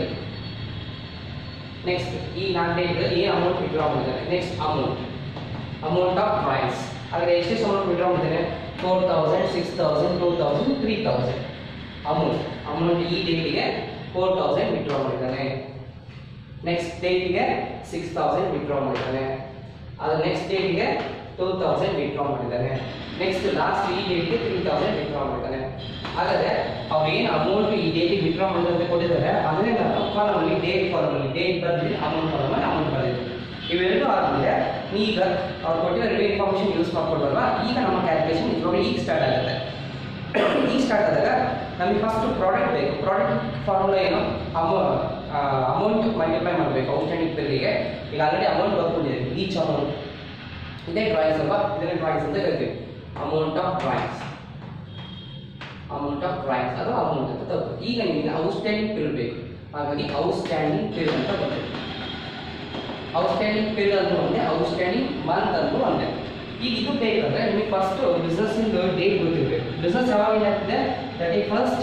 next ಈ ನಾಲ್ಕು ಡೇಟ್ಗಳಲ್ಲಿ ಏನು ಅಮೌಂಟ್ ವಿಡ್ರಾ ಮಾಡಿದ್ದಾರೆ next amount amount of drawings ಹಾಗಾದರೆ ಎಷ್ಟೆಷ್ಟು ಅಮೌಂಟ್ ವಿಡ್ರಾ ಮಾಡಿದ್ದಾರೆ four thousand six thousand two thousand three thousand amount amount ಈ ಡೇಟಿಗೆ ಫೋರ್ ತೌಸಂಡ್ ವಿಡ್ರಾ ಮಾಡಿದ್ದಾನೆ ನೆಕ್ಸ್ಟ್ ಡೇಟಿಗೆ ಸಿಕ್ಸ್ ತೌಸಂಡ್ ವಿಡ್ರಾ ಮಾಡಿದ್ದಾನೆ ಅದು ನೆಕ್ಸ್ಟ್ ಡೇಟಿಗೆ ಟೂ ತೌಸಂಡ್ ವಿಡ್ರಾ ಮಾಡಿದ್ದಾನೆ ನೆಕ್ಸ್ಟ್ ಲಾಸ್ಟ್ ಈ ಡೇಟ್ಗೆ ತ್ರೀ ತೌಸಂಡ್ ವಿಡ್ರಾ ಮಾಡಿದ್ದಾನೆ ಹಾಗಾದ್ರೆ ಅವ್ರು ಏನು ಅಮೌಂಟ್ ಈ ಡೇಟಿಗೆ ವಿಡ್ರಾ ಮಾಡಿದಂತೆ ಕೊಟ್ಟಿದ್ದಾರೆ ಅದನ್ನೇ ನಾನು ಕಾಲಮಲ್ಲಿ ಡೇಟ್ ಕಾಲಮಲ್ಲಿ ಡೇಟ್ ಬರೆದು ಅಮೌಂಟ್ ಕಾಲಮಲ್ಲಿ ಅಮೌಂಟ್ ಬರೆದಿದ್ದೀನಿ ಇವೆರಡು ಆದಮೇಲೆ ಈಗ ಅವ್ರು ಕೊಟ್ಟಿರೋ ರಿವ್ಯೂ ಇನ್ಫಾರ್ಮೇಷನ್ ಯೂಸ್ ಮಾಡ್ಕೊಳ್ಬಲ್ವಾ ಈಗ ನಮ್ಮ ಕ್ಯಾಲ್ಕುಲೇಷನ್ ಇವಾಗ ಈಗ ಸ್ಟಾರ್ಟ್ ಆಗುತ್ತೆ ಈಗ ಸ್ಟಾರ್ಟ್ ಆದಾಗ ನಮಗೆ ಫಸ್ಟ್ ಪ್ರಾಡಕ್ಟ್ ಬೇಕು ಪ್ರಾಡಕ್ಟ್ ಫಾರ್ಮುಲಾ ಏನು ಅಮೌ ಅಮೌಂಟ್ ಮಲ್ಟಿಪ್ಲೈ ಮಾಡಬೇಕು ಔಟ್ಸ್ಟ್ಯಾಂಡಿಂಗ್ ಬಿಲ್ಲಿಗೆ ಈಗ ಆಲ್ರೆಡಿ ಅಮೌಂಟ್ ಬರ್ಕೊಂಡಿದ್ದೀವಿ ಈಚ್ ಅಮೌಂಟ್ ಇದೇ ಡ್ರಾಯಿಂಗ್ಸ್ ಅಲ್ವಾ ಇದನ್ನೇ ಡ್ರಾಯಿಂಗ್ಸ್ ಅಂತ ಕರಿತೀವಿ amount of drawings amount of drawings ಅದು ಅಮೌಂಟ್ ಅಂತ ತಪ್ಪು ಈಗ ನಿಮಗೆ ಔಟ್ಸ್ಟ್ಯಾಂಡಿಂಗ್ ಬಿಲ್ ಬೇಕು ಹಾಗಾಗಿ ಔಟ್ಸ್ಟ್ಯಾಂಡಿಂಗ್ ಬಿಲ್ ಅಂತ ಬರ್ತದೆ ಔಟ್ಸ್ಟ್ಯಾಂಡಿಂಗ್ ಬಿಲ್ ಅಂತ ಒಂದೇ ಔಟ್ಸ್ಟ್ಯಾಂಡಿಂಗ್ ಮಂತ್ ಅಂತ ಒಂದೇ ಈಗ ಇದು ಬೇಕಂದ್ರೆ ನಿಮಗೆ ಫಸ್ಟ್ ಬಿಸ್ನೆಸ್ ಇಂದು ಡೇಟ್ ಗೊತ್ತಿರಬೇಕು ಬಿಸ್ನೆಸ್ ಯಾವಾಗ ಏನಾಗ್ತಿದೆ thirty first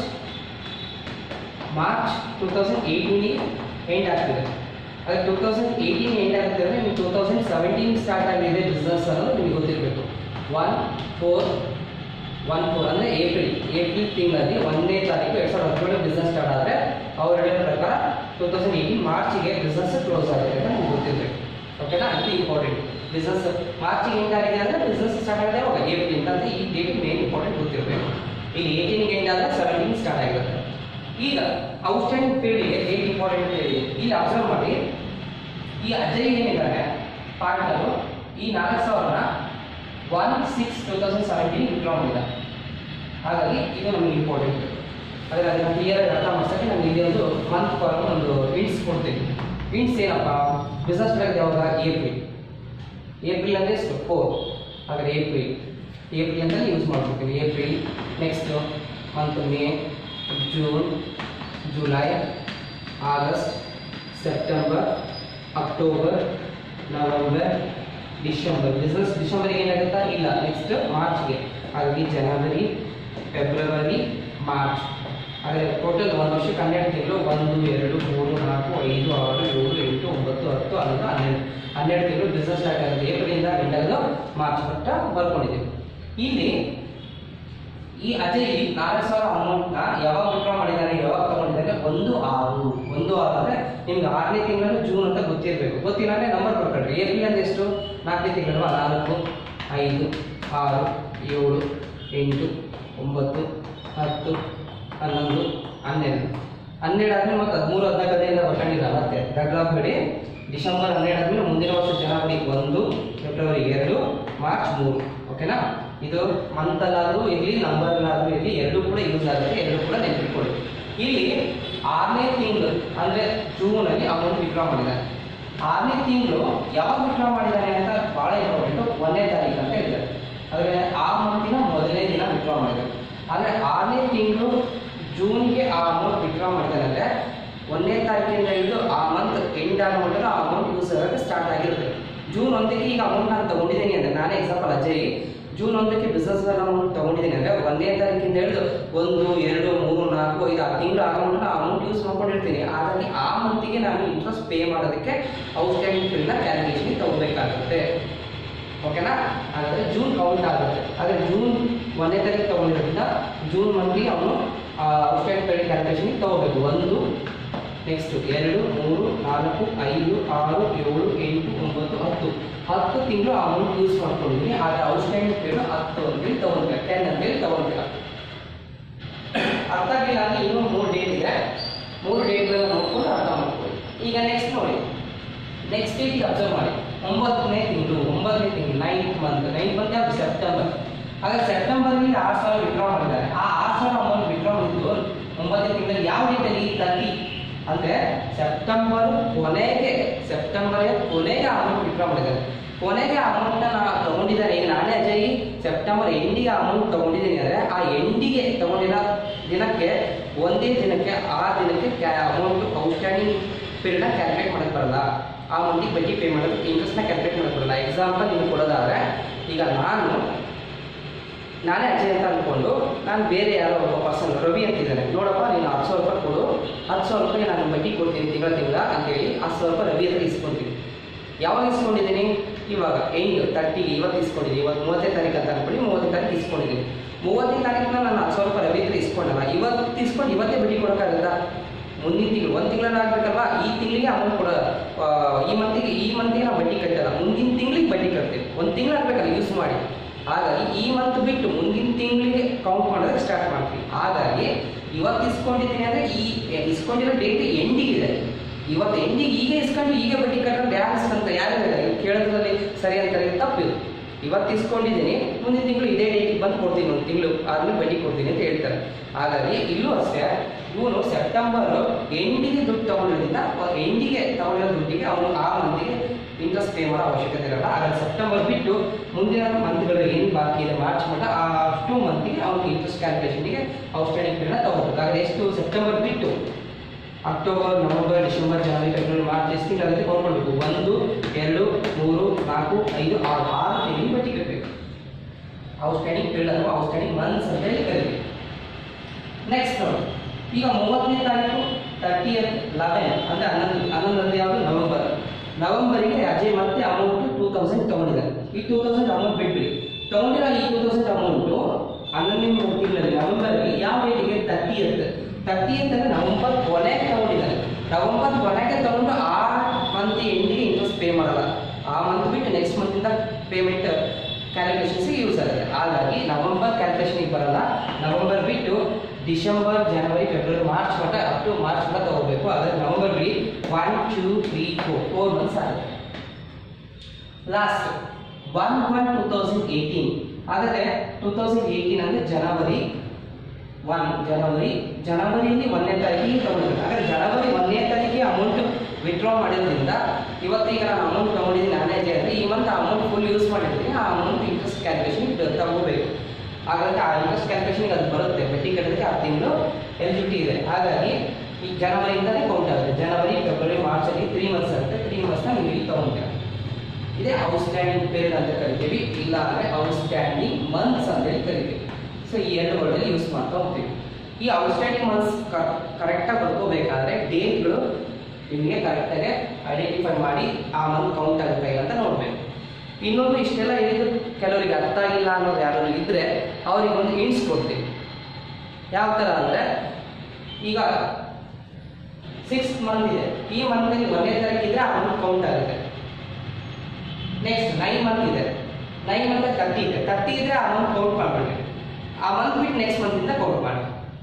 March two thousand ಏಯ್ಟೀನಿಗೆ ಎಂಡ್ ಆಗ್ತಿದೆ ಅದು ಟೂ ತೌಸಂಡ್ ಏಯ್ಟೀನ್ ಎಂಡ್ ಆಗ್ತಿದೆ ಅಂದರೆ ನಿಮ್ಗೆ ಟೂ ತೌಸಂಡ್ ಸೆವೆಂಟೀನ್ ಸ್ಟಾರ್ಟ್ ಆಗಿದೆ ಬಿಸ್ನೆಸ್ ಅನ್ನೋದು ನಿಮಗೆ ಗೊತ್ತಿರಬೇಕು ಒನ್ ಫೋರ್ ಒನ್ ಫೋರ್ ಅಂದರೆ ಏಪ್ರಿಲ್ ಏಪ್ರಿಲ್ ತಿಂಗಳಲ್ಲಿ ಒಂದನೇ ತಾರೀಕು ಎರಡು ಸಾವಿರದ ಹದಿನೇಳು ಬಿಸ್ನೆಸ್ ಸ್ಟಾರ್ಟ್ ಆದರೆ ಅವ್ರು ಹೇಳಿದ ಪ್ರಕಾರ ಟೂ ತೌಸಂಡ್ ಏಯ್ಟೀನ್ ಮಾರ್ಚಿಗೆ ಬಿಸ್ನೆಸ್ ಕ್ಲೋಸ್ ಆಗಿದೆ ಅಂತ ನಿಮ್ಗೆ ಗೊತ್ತಿರಬೇಕು ಓಕೆನಾ ಅದು ಇಂಪಾರ್ಟೆಂಟ್ ಬಿಸ್ನೆಸ್ ಮಾರ್ಚಿಗೆ ಹೆಂಗಾಗಿದೆ ಅಂದರೆ ಬಿಸ್ನೆಸ್ ಸ್ಟಾರ್ಟ್ ಆಗಿದೆ ಅವಾಗ ಏಪ್ರಿಲ್ ಅಂತ ಈ ಡೇಟ್ ಮೇನ್ ಇಂಪಾರ್ಟೆಂಟ್ ಗೊತ್ತಿರಬೇಕು ಇಲ್ಲಿ ಏಯ್ಟೀನ್ಗೆ ಎಂಡ್ ಆದರೆ ಸೆವೆಂಟೀನ್ ಸ್ಟಾರ್ಟ್ ಆಗಿರುತ್ತೆ ಈಗ ಔಟ್ಸ್ಟ್ಯಾಂಡಿಂಗ್ ಪೀರಿಯಡ್ಗೆ ಡೇಟ್ ಇಂಪಾರ್ಟೆಂಟ್ ಇದೆ ಇಲ್ಲಿ ಅಬ್ಸರ್ವ್ ಮಾಡಿ ಈ ಅಜಯ್ ಏನಿದ್ದಾರೆ ಪಾರ್ಟ್ನರು ಈ ನಾಲ್ಕು ಸಾವಿರನ one six two thousand seventeen withdraw ಮಾಡಿದ್ದಾರೆ ಹಾಗಾಗಿ ಇದು ನಮಗೆ ಇಂಪಾರ್ಟೆಂಟ್ ಆದರೆ ಅದನ್ನು ಕ್ಲಿಯರ್ ಆಗಿ ಅರ್ಥ ಮಾಡ್ಸೋಕ್ಕೆ ನಾನು ಇಲ್ಲಿ ಒಂದು ಮಂತ್ ಫಾರ್ಮ್ ಒಂದು ವಿಂಡ್ಸ್ ಕೊಡ್ತೀನಿ ವಿಂಡ್ಸ್ ಏನಪ್ಪ ಬಿಸ್ನೆಸ್ ಸ್ಟಾರ್ಟ್ ಯಾವಾಗ ಏಪ್ರಿಲ್ ಏಪ್ರಿಲ್ ಅಂದರೆ ಎಷ್ಟು ಫೋರ್ ಹಾಗಾದ್ರೆ ಏಪ್ರಿಲ್ ಏಪ್ರಿಲ್ ಅಂತ ಯೂಸ್ ಮಾಡ್ಕೊತೀವಿ April next month May June July August September October November December business ಡಿಸೆಂಬರ್ಗೆ ಏನಾಗುತ್ತಾ ಇಲ್ಲ ನೆಕ್ಸ್ಟ್ ಮಾರ್ಚ್ಗೆ ಹಾಗಾಗಿ ಜನವರಿ ಫೆಬ್ರವರಿ ಮಾರ್ಚ್ ಹಾಗಾದರೆ ಟೋಟಲ್ ಒಂದು ವರ್ಷಕ್ಕೆ ಹನ್ನೆರಡು ತಿಂಗಳು ಒಂದು ಎರಡು ಮೂರು ನಾಲ್ಕು ಐದು ಆರು ಏಳು ಎಂಟು ಒಂಬತ್ತು ಹತ್ತು ಹನ್ನೊಂದು ಹನ್ನೆರಡು ಹನ್ನೆರಡು ತಿಂಗಳು ಬಿಸ್ನೆಸ್ ಸ್ಟಾರ್ಟ್ ಆಗುತ್ತೆ ಏಪ್ರಿಲಿಂದ ಎಂಡ್ ಆಗೋದು ಮಾರ್ಚ್ ಮಟ್ಟ ಬರ್ಕೊಂಡಿದ್ದೀವಿ ಇಲ್ಲಿ ಈ ಅಜಯ್ ನಾಲ್ಕು ಸಾವಿರ ಅಮೌಂಟ್ನ ಯಾವಾಗ ವಿಡ್ರಾ ಮಾಡಿದ್ದಾನೆ ಯಾವಾಗ ತಗೊಂಡಿದ್ದಾನೆ ಒಂದು ಆರು ಒಂದು ಆರು ಅಂದರೆ ನಿಮ್ಗೆ ಆರನೇ ತಿಂಗಳು ಜೂನ್ ಅಂತ ಗೊತ್ತಿರಬೇಕು ಗೊತ್ತಿಲ್ಲ ಅಂದರೆ ನಂಬರ್ ಬರ್ಕೊಳ್ರಿ ಏಪ್ರಿಲ್ ಅಂದ್ರೆ ಎಷ್ಟು ನಾಲ್ಕನೇ ತಿಂಗಳಲ್ವಾ ನಾಲ್ಕು ಐದು ಆರು ಏಳು ಎಂಟು ಒಂಬತ್ತು ಹತ್ತು ಹನ್ನೊಂದು ಹನ್ನೆರಡು ಹನ್ನೆರಡು ಆದ್ಮೇಲೆ ಮತ್ತೆ ಹದಿಮೂರು ಹದಿನಾಲ್ಕು ಹದಿನೈದು ಬರ್ಕೊಂಡಿಲ್ಲ ಮತ್ತೆ ಗಡ್ಲಾಗ್ಬೇಡಿ ಡಿಸೆಂಬರ್ ಹನ್ನೆರಡು ಆದ್ಮೇಲೆ ಮುಂದಿನ ವರ್ಷ ಜನವರಿ ಒಂದು ಫೆಬ್ರವರಿ ಎರಡು ಮಾರ್ಚ್ ಮೂರು ಓಕೆನಾ ಇದು ಮಂತಲ್ಲಾದರೂ ಇರಲಿ ನಂಬರ್ಲಾದರೂ ಇರಲಿ ಎರಡೂ ಕೂಡ ಯೂಸ್ ಆಗುತ್ತೆ ಎರಡೂ ಕೂಡ ನೆನಪಿಟ್ಕೊಳ್ಳಿ ಇಲ್ಲಿ ಆರನೇ ತಿಂಗಳು ಅಂದರೆ ಜೂನಲ್ಲಿ ಅಮೌಂಟ್ ವಿಡ್ರಾ ಮಾಡಿದ್ದಾನೆ ಆರನೇ ತಿಂಗಳು ಯಾವಾಗ ವಿಡ್ರಾ ಮಾಡಿದ್ದಾನೆ ಅಂತ ಭಾಳ ಇಂಪಾರ್ಟೆಂಟು ಒಂದನೇ ತಾರೀಕು ಅಂತ ಹೇಳ್ತಾರೆ ಆದರೆ ಆ ಮಂತಿನ ಮೊದಲನೇ ದಿನ ವಿಡ್ರಾ ಮಾಡಿದ್ದಾರೆ ಆದರೆ ಆರನೇ ತಿಂಗಳು ಜೂನ್ಗೆ ಆ ಅಮೌಂಟ್ ವಿಡ್ರಾ ಮಾಡಿದ್ದಾನೆ ಅಂದರೆ ಒಂದನೇ ತಾರೀಕಿಂದ ಹಿಡಿದು ಆ ಮಂತ್ ಎಂಡ್ ಆಗೋ ಮಟ್ಟ ಆ ಅಮೌಂಟ್ ಯೂಸ್ ಆಗೋಕ್ಕೆ ಸ್ಟಾರ್ಟ್ ಆಗಿರುತ್ತೆ ಜೂನ್ ಒಂದಕ್ಕೆ ಈಗ ಅಮೌಂಟ್ ನಾನು ತಗೊಂಡಿದ್ದೀನಿ ಅಂದರೆ ನಾನೇ ಎಕ್ಸಾಂಪಲ್ ಅಜಯ್ ಜೂನ್ ಒಂದಕ್ಕೆ ಬಿಸ್ನೆಸ್ ಅಮೌಂಟ್ ತಗೊಂಡಿದ್ದೀನಿ ಅಂದರೆ ಒಂದನೇ ತಾರೀಕಿಂದ ಹಿಡಿದು ಒಂದು ಎರಡು ಮೂರು ನಾಲ್ಕು ಐದು ಆರು ತಿಂಗಳು ಆಗೋ ಮಟ್ಟ ಆ ಅಮೌಂಟ್ ಯೂಸ್ ಮಾಡ್ಕೊಂಡಿರ್ತೀನಿ ಹಾಗಾಗಿ ಆ ಮಂತಿಗೆ ನಾನು ಇಂಟ್ರೆಸ್ಟ್ ಪೇ ಮಾಡೋದಕ್ಕೆ ಔಟ್ಸ್ಟ್ಯಾಂಡಿಂಗ್ ಬಿಲ್ನ ಕ್ಯಾಲ್ಕುಲೇಷನ್ಗೆ ತಗೋಬೇಕಾಗುತ್ತೆ ಓಕೆನಾ ಹಾಗಾದರೆ ಜೂನ್ ಕೌಂಟ್ ಆಗುತ್ತೆ ಆದರೆ ಜೂನ್ ಒಂದನೇ ತಾರೀಕು ತೊಗೊಂಡಿರೋದ್ರಿಂದ ಜೂನ್ ಮಂತ್ಲಿ ಅವನು ಔಟ್ಸ್ಟ್ಯಾಂಡ್ ಕ್ರೆಡಿಟ್ ಕ್ಯಾಲ್ಕುಲೇಷನ್ಗೆ ತೊಗೋಬೇಕು ಒಂದು ನೆಕ್ಸ್ಟ್ ಎರಡು ಮೂರು ನಾಲ್ಕು ಐದು ಆರು ಏಳು ಎಂಟು ಒಂಬತ್ತು ಹತ್ತು ಹತ್ತು ತಿಂಗಳು ಅಮೌಂಟ್ ಯೂಸ್ ಮಾಡ್ಕೊಂಡಿದ್ದೀನಿ ಆದರೆ ಔಟ್ಸ್ಟ್ಯಾಂಡ್ ಪೇಮೆಂಟ್ ಹತ್ತು ಅಂತೇಳಿ ತೊಗೊಳ್ತೀರ ಟೆನ್ ಅಂತೇಳಿ ತೊಗೊಳ್ತೀರ ಅರ್ಥ ಆಗಿಲ್ಲ ಅಂದರೆ ಇನ್ನೂ ಮೂರು ಡೇಟ್ ಇದೆ ಮೂರು ಡೇಟ್ಗಳನ್ನ ನೋಡ್ಕೊಂಡು ಅರ್ಥ ಮಾಡ್ಕೊಳ್ಳಿ ಈಗ ನೆಕ್ಸ್ಟ್ ನೋಡಿ ನೆಕ್ಸ್ಟ್ ಡೇಟಿಗೆ ಅಬ್ಸರ್ವ್ ಮಾಡಿ ಒಂಬತ್ತನೇ ತಿಂಗಳು ಒಂಬತ್ತನೇ ತಿಂಗಳು ನೈನ್ತ್ ಮಂತ್ ನೈನ್ತ್ ಮಂತ್ ಯಾವುದು ಸೆಪ್ಟೆಂಬರ್ ಹಾಗಾದ್ರೆ ಸೆಪ್ಟೆಂಬರ್ಲಿ ಆರು ಸಾವಿರ ವಿಡ್ರಾ ಮಾಡಿದ್ದಾರೆ ಆ ಆರು ಸಾವಿರ ಅಮೌಂಟ್ ವಿಡ್ರಾ ಮಾಡಿದ್ದು ಒಂಬತ್ತನೇ ತಿಂಗಳಲ್ಲಿ ಯಾವ ಡೇಟಲ್ಲಿ ತರ್ಟಿ ಅಂದ್ರೆ ಸೆಪ್ಟೆಂಬರ್ ಕೊನೆಗೆ ಸೆಪ್ಟೆಂಬರ್ ಕೊನೆಗೆ ಅಮೌಂಟ್ ವಿಡ್ರಾ ಮಾಡಿದ್ದಾರೆ ಕೊನೆಗೆ ಅಮೌಂಟ್ ನಾನು ತಗೊಂಡಿದ್ದಾರೆ ಈಗ ನಾನೇ ಅಜಯ್ ಸೆಪ್ಟೆಂಬರ್ ಎಂಡಿಗೆ ಅಮೌಂಟ್ ತಗೊಂಡಿದ್ದೀನಿ ಅಂದ್ರೆ ಆ ಎಂಡಿಗೆ ತಗೊಂಡಿರೋ ದಿನಕ್ಕೆ ಒಂದೇ ದಿನಕ್ಕೆ ಆ ದಿನಕ್ಕೆ ಅಮೌಂಟ್ ಔಟ್ಸ್ಟ್ಯಾಂಡಿಂಗ್ ಪೀರಿಯಡ್ನ ಕ್ಯಾಲ್ಕುಲೇಟ್ ಮಾಡಕ್ ಬರಲ್ಲ ಆ ಮಂದಿಗೆ ಬಡ್ಡಿ ಪೇ ಮಾಡೋದು ಇಂಟ್ರೆಸ್ಟ್ನ ಕ್ಯಾಲ್ಕುಲೇಟ್ ಮಾಡಕ್ ಬರಲ್ಲ ಎಕ್ಸಾಂಪಲ್ ನಿಮ್ಗೆ ಕೊಡೋದಾದ್ರೆ ಈಗ ನಾನು ನಾನೇ ಅಜಯ್ ಅಂತ ಅಂದ್ಕೊಂಡು ನಾನು ಬೇರೆ ಯಾರೋ ಒಬ್ಬ ಪರ್ಸನ್ ರವಿ ಅಂತಿದ್ದಾನೆ ನೋಡಪ್ಪ ನೀನು ಹತ್ತು ಸಾವಿರ ರೂಪಾಯಿ ಕೊಡು ಹತ್ತು ಸಾವಿರ ರೂಪಾಯಿ ನಾನು ಬಡ್ಡಿ ಕೊಡ್ತೀನಿ ತಿಂಗಳ ತಿಂಗಳ ಅಂತೇಳಿ ಹತ್ತು ಸಾವಿರ ರೂಪಾಯಿ ರವಿ ಹತ್ರ ಇಸ್ಕೊಂತೀನಿ ಯಾವಾಗ ಇಸ್ಕೊಂಡಿದ್ದೀನಿ ಇವಾಗ ಎಂಡ್ ತರ್ಟಿಗೆ ಇವತ್ತು ಇಸ್ಕೊಂಡಿದ್ದೀನಿ ಇವತ್ತು ಮೂವತ್ತನೇ ತಾರೀಕು ಅಂತ ಅನ್ಕೊಳ್ಳಿ ಮೂವತ್ತನೇ ತಾರೀಕು ಇಸ್ಕೊಂಡಿದ್ದೀನಿ ಮೂವತ್ತನೇ ತಾರೀಕಿನ ನಾನು ಹತ್ತು ಸಾವಿರ ರೂಪಾಯಿ ರವಿ ಹತ್ರ ಇಸ್ಕೊಂಡಲ್ಲ ಇವತ್ತು ಇಸ್ಕೊಂಡು ಇವತ್ತೇ ಬಡ್ಡಿ ಕೊಡೋಕ್ಕಾಗತ್ತಾ ಮುಂದಿನ ತಿಂಗಳು ಒಂದು ತಿಂಗಳ ಆಗ್ಬೇಕಲ್ವಾ ಈ ತಿಂಗಳಿಗೆ ಅಮೌಂಟ್ ಕೊಡ ಆ, ಈ ಮಂತಿಗೆ ಈ ಮಂತಿಗೆ ನಾವು ಬಡ್ಡಿ ಕಟ್ಟಲ್ಲ ಮುಂದಿನ ತಿಂಗಳಿಗೆ ಬಡ್ಡಿ ಕಟ್ತೀವಿ ಒಂದು ತಿಂಗಳು ಆಗ್ಬೇಕಲ್ಲ ಯೂಸ್ ಮಾಡಿ ಹಾಗಾಗಿ ಈ ಮಂತ್ ಬಿಟ್ಟು ಮುಂದಿನ ತಿಂಗಳಿಗೆ ಕೌಂಟ್ ಮಾಡೋದಕ್ಕೆ ಸ್ಟಾರ್ಟ್ ಮಾಡ್ತೀವಿ ಹಾಗಾಗಿ ಇವತ್ತು ಇಸ್ಕೊಂಡಿದ್ದೀನಿ ಅಂದರೆ ಈ ಇಸ್ಕೊಂಡಿರೋ ಡೇಟ್ ಎಂಡಿಗಿದೆ ಇವತ್ತು ಎಂಡಿಗೆ ಈಗ ಇಸ್ಕೊಂಡು ಈಗ ಬಡ್ಡಿ ಕಟ್ಟೋ ಡ್ಯಾನ್ಸ್ ಅಂತ ಯಾರು ಹೇಳಿದ್ದಾರೆ? ಕೇಳೋದ್ರಲ್ಲಿ ಸರಿ ಅಂತಾರೆ ತಪ್ಪಿದು ಇವತ್ತು ಇಸ್ಕೊಂಡಿದ್ದೀನಿ ಮುಂದಿನ ತಿಂಗಳು ಇದೇ ಡೇಟಿಗೆ ಬಂದು ಕೊಡ್ತೀನಿ ಒಂದು ತಿಂಗಳು ಆದ್ಮೇಲೆ ಬಡ್ಡಿ ಕೊಡ್ತೀನಿ ಅಂತ ಹೇಳ್ತಾರೆ ಹಾಗಾಗಿ ಇಲ್ಲೂ ಅಷ್ಟೇ ಇವನು ಸೆಪ್ಟೆಂಬರ್ ಎಂಡಿಗೆ ದುಡ್ಡು ತಗೊಂಡಿರೋದ್ರಿಂದ ಎಂಡಿಗೆ ತಗೊಂಡಿರೋ ದುಡ್ಡಿಗೆ ಅವನು ಆ ಮಂತಿಗೆ ಇಂಟ್ರೆಸ್ಟ್ ಪೇ ಮಾಡೋ ಅವಶ್ಯಕತೆ ಇರಲ್ಲ ಹಾಗಾಗಿ ಸೆಪ್ಟೆಂಬರ್ ಬಿಟ್ಟು ಮುಂದಿನ ಮಂತ್ಗಳು ಏನು ಬಾಕಿ ಇದೆ ಮಾರ್ಚ್ ಮಟ್ಟ ಆ ಅಷ್ಟು ಮಂತಿಗೆ ಅವನಿಗೆ ಇಂಟ್ರೆಸ್ಟ್ ಕ್ಯಾಲ್ಕುಲೇಷನ್ಗೆ ಔಟ್ಸ್ಟ್ಯಾಂಡಿಂಗ್ ಪೀರಿಯಡ್ ತಗೋಬೇಕು ಹಾಗಾದ್ರೆ ಎಷ್ಟು ಸೆಪ್ಟೆಂಬರ್ ಬಿಟ್ಟು ಅಕ್ಟೋಬರ್ ನವೆಂಬರ್ ಡಿಸೆಂಬರ್ ಜನವರಿ ಫೆಬ್ರವರಿ ಮಾರ್ಚ್ ಎಷ್ಟು ತಿಂಗಳಲ್ಲಿ ಕೌಂಟ್ ಮಾಡಬೇಕು ಒಂದು ಎರಡು ಮೂರು ನಾಲ್ಕು ಐದು ಆರು ಆರು ತಿಂಗಳಿಗೆ ಬಡ್ಡಿ ಕಟ್ಟಬೇಕು ಔಟ್ಸ್ಟ್ಯಾಂಡಿಂಗ್ ಪೀರಿಯಡ್ ಅಥವಾ ಔಟ್ಸ್ಟ್ಯಾಂಡಿಂಗ್ ಮಂತ್ಸ್ ಅಂತ ಹೇಳಿ ಕರಿತೀವಿ ನೆಕ್ಸ್ಟ್ ನೋಡಿ ಈಗ ಮೂವತ್ತನೇ ತಾರೀಕು ತರ್ಟಿಯತ್ ಲೆವೆನ್ ಅಂದರೆ ಹನ್ನೊಂದು ಹನ್ನೊಂದರಲ್ಲಿ ಯಾವುದು ನವೆಂಬರ್ ನವೆಂಬರಿಗೆ ಅಜಯ್ ಮತ್ತೆ ಅಮೌಂಟ್ ಟೂ ತೌಸಂಡ್ ತಗೊಂಡಿದ್ದಾರೆ ಈ ಟೂ ತೌಸಂಡ್ ಅಮೌಂಟ್ ಬಿಟ್ಬಿಡಿ ತಗೊಂಡಿರೋ ಈ ಟೂ ತೌಸಂಡ್ ಅಮೌಂಟು ಹನ್ನೊಂದನೇ ತಿಂಗಳಲ್ಲಿ ನವೆಂಬರ್ಗೆ ಯಾವ ಡೇಟಿಗೆ ತರ್ಟಿಯತ್ ತರ್ಟಿಯತ್ ಅಂದರೆ ನವೆಂಬರ್ ಕೊನೆಗೆ ತಗೊಂಡಿದ್ದಾರೆ ನವೆಂಬರ್ ಕೊನೆಗೆ ತಗೊಂಡು ಆ ಮಂತ್ ಎಂಡಿಗೆ ಇಂಟ್ರೆಸ್ಟ್ ಪೇ ಮಾಡಲ್ಲ ಆ ಮಂತ್ ಬಿಟ್ಟು ನೆಕ್ಸ್ಟ್ ಮಂತಿಂದ ಪೇಮೆಂಟ್ ಕ್ಯಾಲ್ಕುಲೇಷನ್ಸ್ಗೆ ಯೂಸ್ ಆಗುತ್ತೆ ಹಾಗಾಗಿ ನವೆಂಬರ್ ಕ್ಯಾಲ್ಕುಲೇಷನ್ಗೆ ಬರಲ್ಲ ನವೆಂಬರ್ ಬಿಟ್ಟು ಡಿಸೆಂಬರ್ ಜನವರಿ ಫೆಬ್ರವರಿ ಮಾರ್ಚ್ ಮಟ್ಟ ಅಪ್ ಟು ಮಾರ್ಚ್ ಮಟ್ಟ ತಗೋಬೇಕು ಹಾಗಾಗಿ ನವೆಂಬರ್ ಬಿಡಿ one two three four four months ಆಗುತ್ತೆ last one one two thousand eighteen ಹಾಗಾದ್ರೆ ಟೂ ತೌಸಂಡ್ ಏಯ್ಟೀನ್ ಅಂದರೆ ಜನವರಿ ಒನ್ ಜನವರಿ ಜನವರಿಯಲ್ಲಿ ಒಂದನೇ ತಾರೀಕಿಗೆ ತಗೊಂಡಿದ್ದೀನಿ ಹಾಗಾದ್ರೆ ಜನವರಿ ಒಂದನೇ ತಾರೀಕಿಗೆ ಅಮೌಂಟ್ ವಿತ್ಡ್ರಾ ಮಾಡಿರೋದ್ರಿಂದ ಇವತ್ತೀಗ ನಾನು ಅಮೌಂಟ್ ತಗೊಂಡಿದ್ದೀನಿ ನಾನೇ ಅಂದರೆ ಈ ಮಂತ್ ಅಮೌಂಟ್ ಫುಲ್ ಯೂಸ್ ಮಾಡಿರ್ತೀನಿ ಆ ಅಮೌಂಟ್ ಇಂಟ್ರೆಸ್ಟ್ ಕ್ಯಾಲ್ಕುಲೇಷನ್ ತಗೋಬೇಕು ಹಾಗಾಗಿ ಆ ಇಂಟ್ರೆಸ್ಟ್ ಕ್ಯಾಲ್ಕುಲೇಷನ್ಗೆ ಅದು ಬರುತ್ತೆ ಬಡ್ಡಿ ಕಟ್ಟೋದಕ್ಕೆ ಆ ತಿಂಗಳು ಎಲಿಜಿಬಿಲಿಟಿ ಇದೆ ಹಾಗಾಗಿ ಈ ಜನವರಿಯಿಂದಲೇ ಕೌಂಟ್ ಆಗುತ್ತೆ ಜನವರಿ ಫೆಬ್ರವರಿ ಮಾರ್ಚಲ್ಲಿ ತ್ರೀ ಮಂತ್ಸ್ ಆಗುತ್ತೆ ತ್ರೀ ಮಂತ್ಸ್ನ ನೀವು ಇಲ್ಲಿ ತಗೊಂತೀರ ಇದೇ ಔಟ್ಸ್ಟ್ಯಾಂಡಿಂಗ್ ಪೀರಿಯಡ್ ಅಂತ ಕರಿತೀವಿ ಇಲ್ಲ ಅಂದರೆ ಔಟ್ಸ್ಟ್ಯಾಂಡಿಂಗ್ ಮಂತ್ಸ್ ಅಂತ ಹೇಳಿ ಕರಿತೀವಿ ಸೊ ಈ ಎರಡು ವರ್ಡಲ್ಲಿ ಯೂಸ್ ಮಾಡ್ತಾ ಹೋಗ್ತೀವಿ ಈ ಔಟ್ಸ್ಟ್ಯಾಂಡಿಂಗ್ ಮಂತ್ಸ್ ಕರೆಕ್ಟಾಗಿ ಬರ್ಕೋಬೇಕಾದ್ರೆ ಡೇಟ್ಗಳು ನಿಮಗೆ ಕರೆಕ್ಟಾಗಿ ಐಡೆಂಟಿಫೈ ಮಾಡಿ ಆ ಮಂತ್ ಕೌಂಟ್ ಆಗುತ್ತೆ ಇಲ್ಲ ಅಂತ ನೋಡಬೇಕು ಇನ್ನೊಂದು ಇಷ್ಟೆಲ್ಲ ಹೇಳಿದ್ರು ಕೆಲವರಿಗೆ ಅರ್ಥ ಆಗಿಲ್ಲ ಅನ್ನೋದು ಯಾರು ಇದ್ದರೆ ಅವ್ರಿಗೆ ಒಂದು ಹಿಂಟ್ಸ್ ಕೊಡ್ತೀವಿ ಯಾವ ಥರ ಅಂದರೆ ಈಗ ಸಿಕ್ಸ್ ಮಂತ್ ಇದೆ ಈ ಮಂತಲ್ಲಿ ಒಂದನೇ ತಾರೀಕು ಇದ್ರೆ ಆ ಮಂತ್ ಕೌಂಟ್ ಆಗುತ್ತೆ ನೆಕ್ಸ್ಟ್ ನೈನ್ ಮಂತ್ ಇದೆ ನೈನ್ ಮಂತ್ ತರ್ಟಿ ಇದೆ ತರ್ಟಿ ಇದ್ರೆ ಆ ಮಂತ್ ಕೌಂಟ್ ಮಾಡಬೇಡಿ ಆ ಮಂತ್ ಬಿಟ್ಟು ನೆಕ್ಸ್ಟ್ ಮಂತಿಂದ ಕೌಂಟ್ ಮಾಡಿ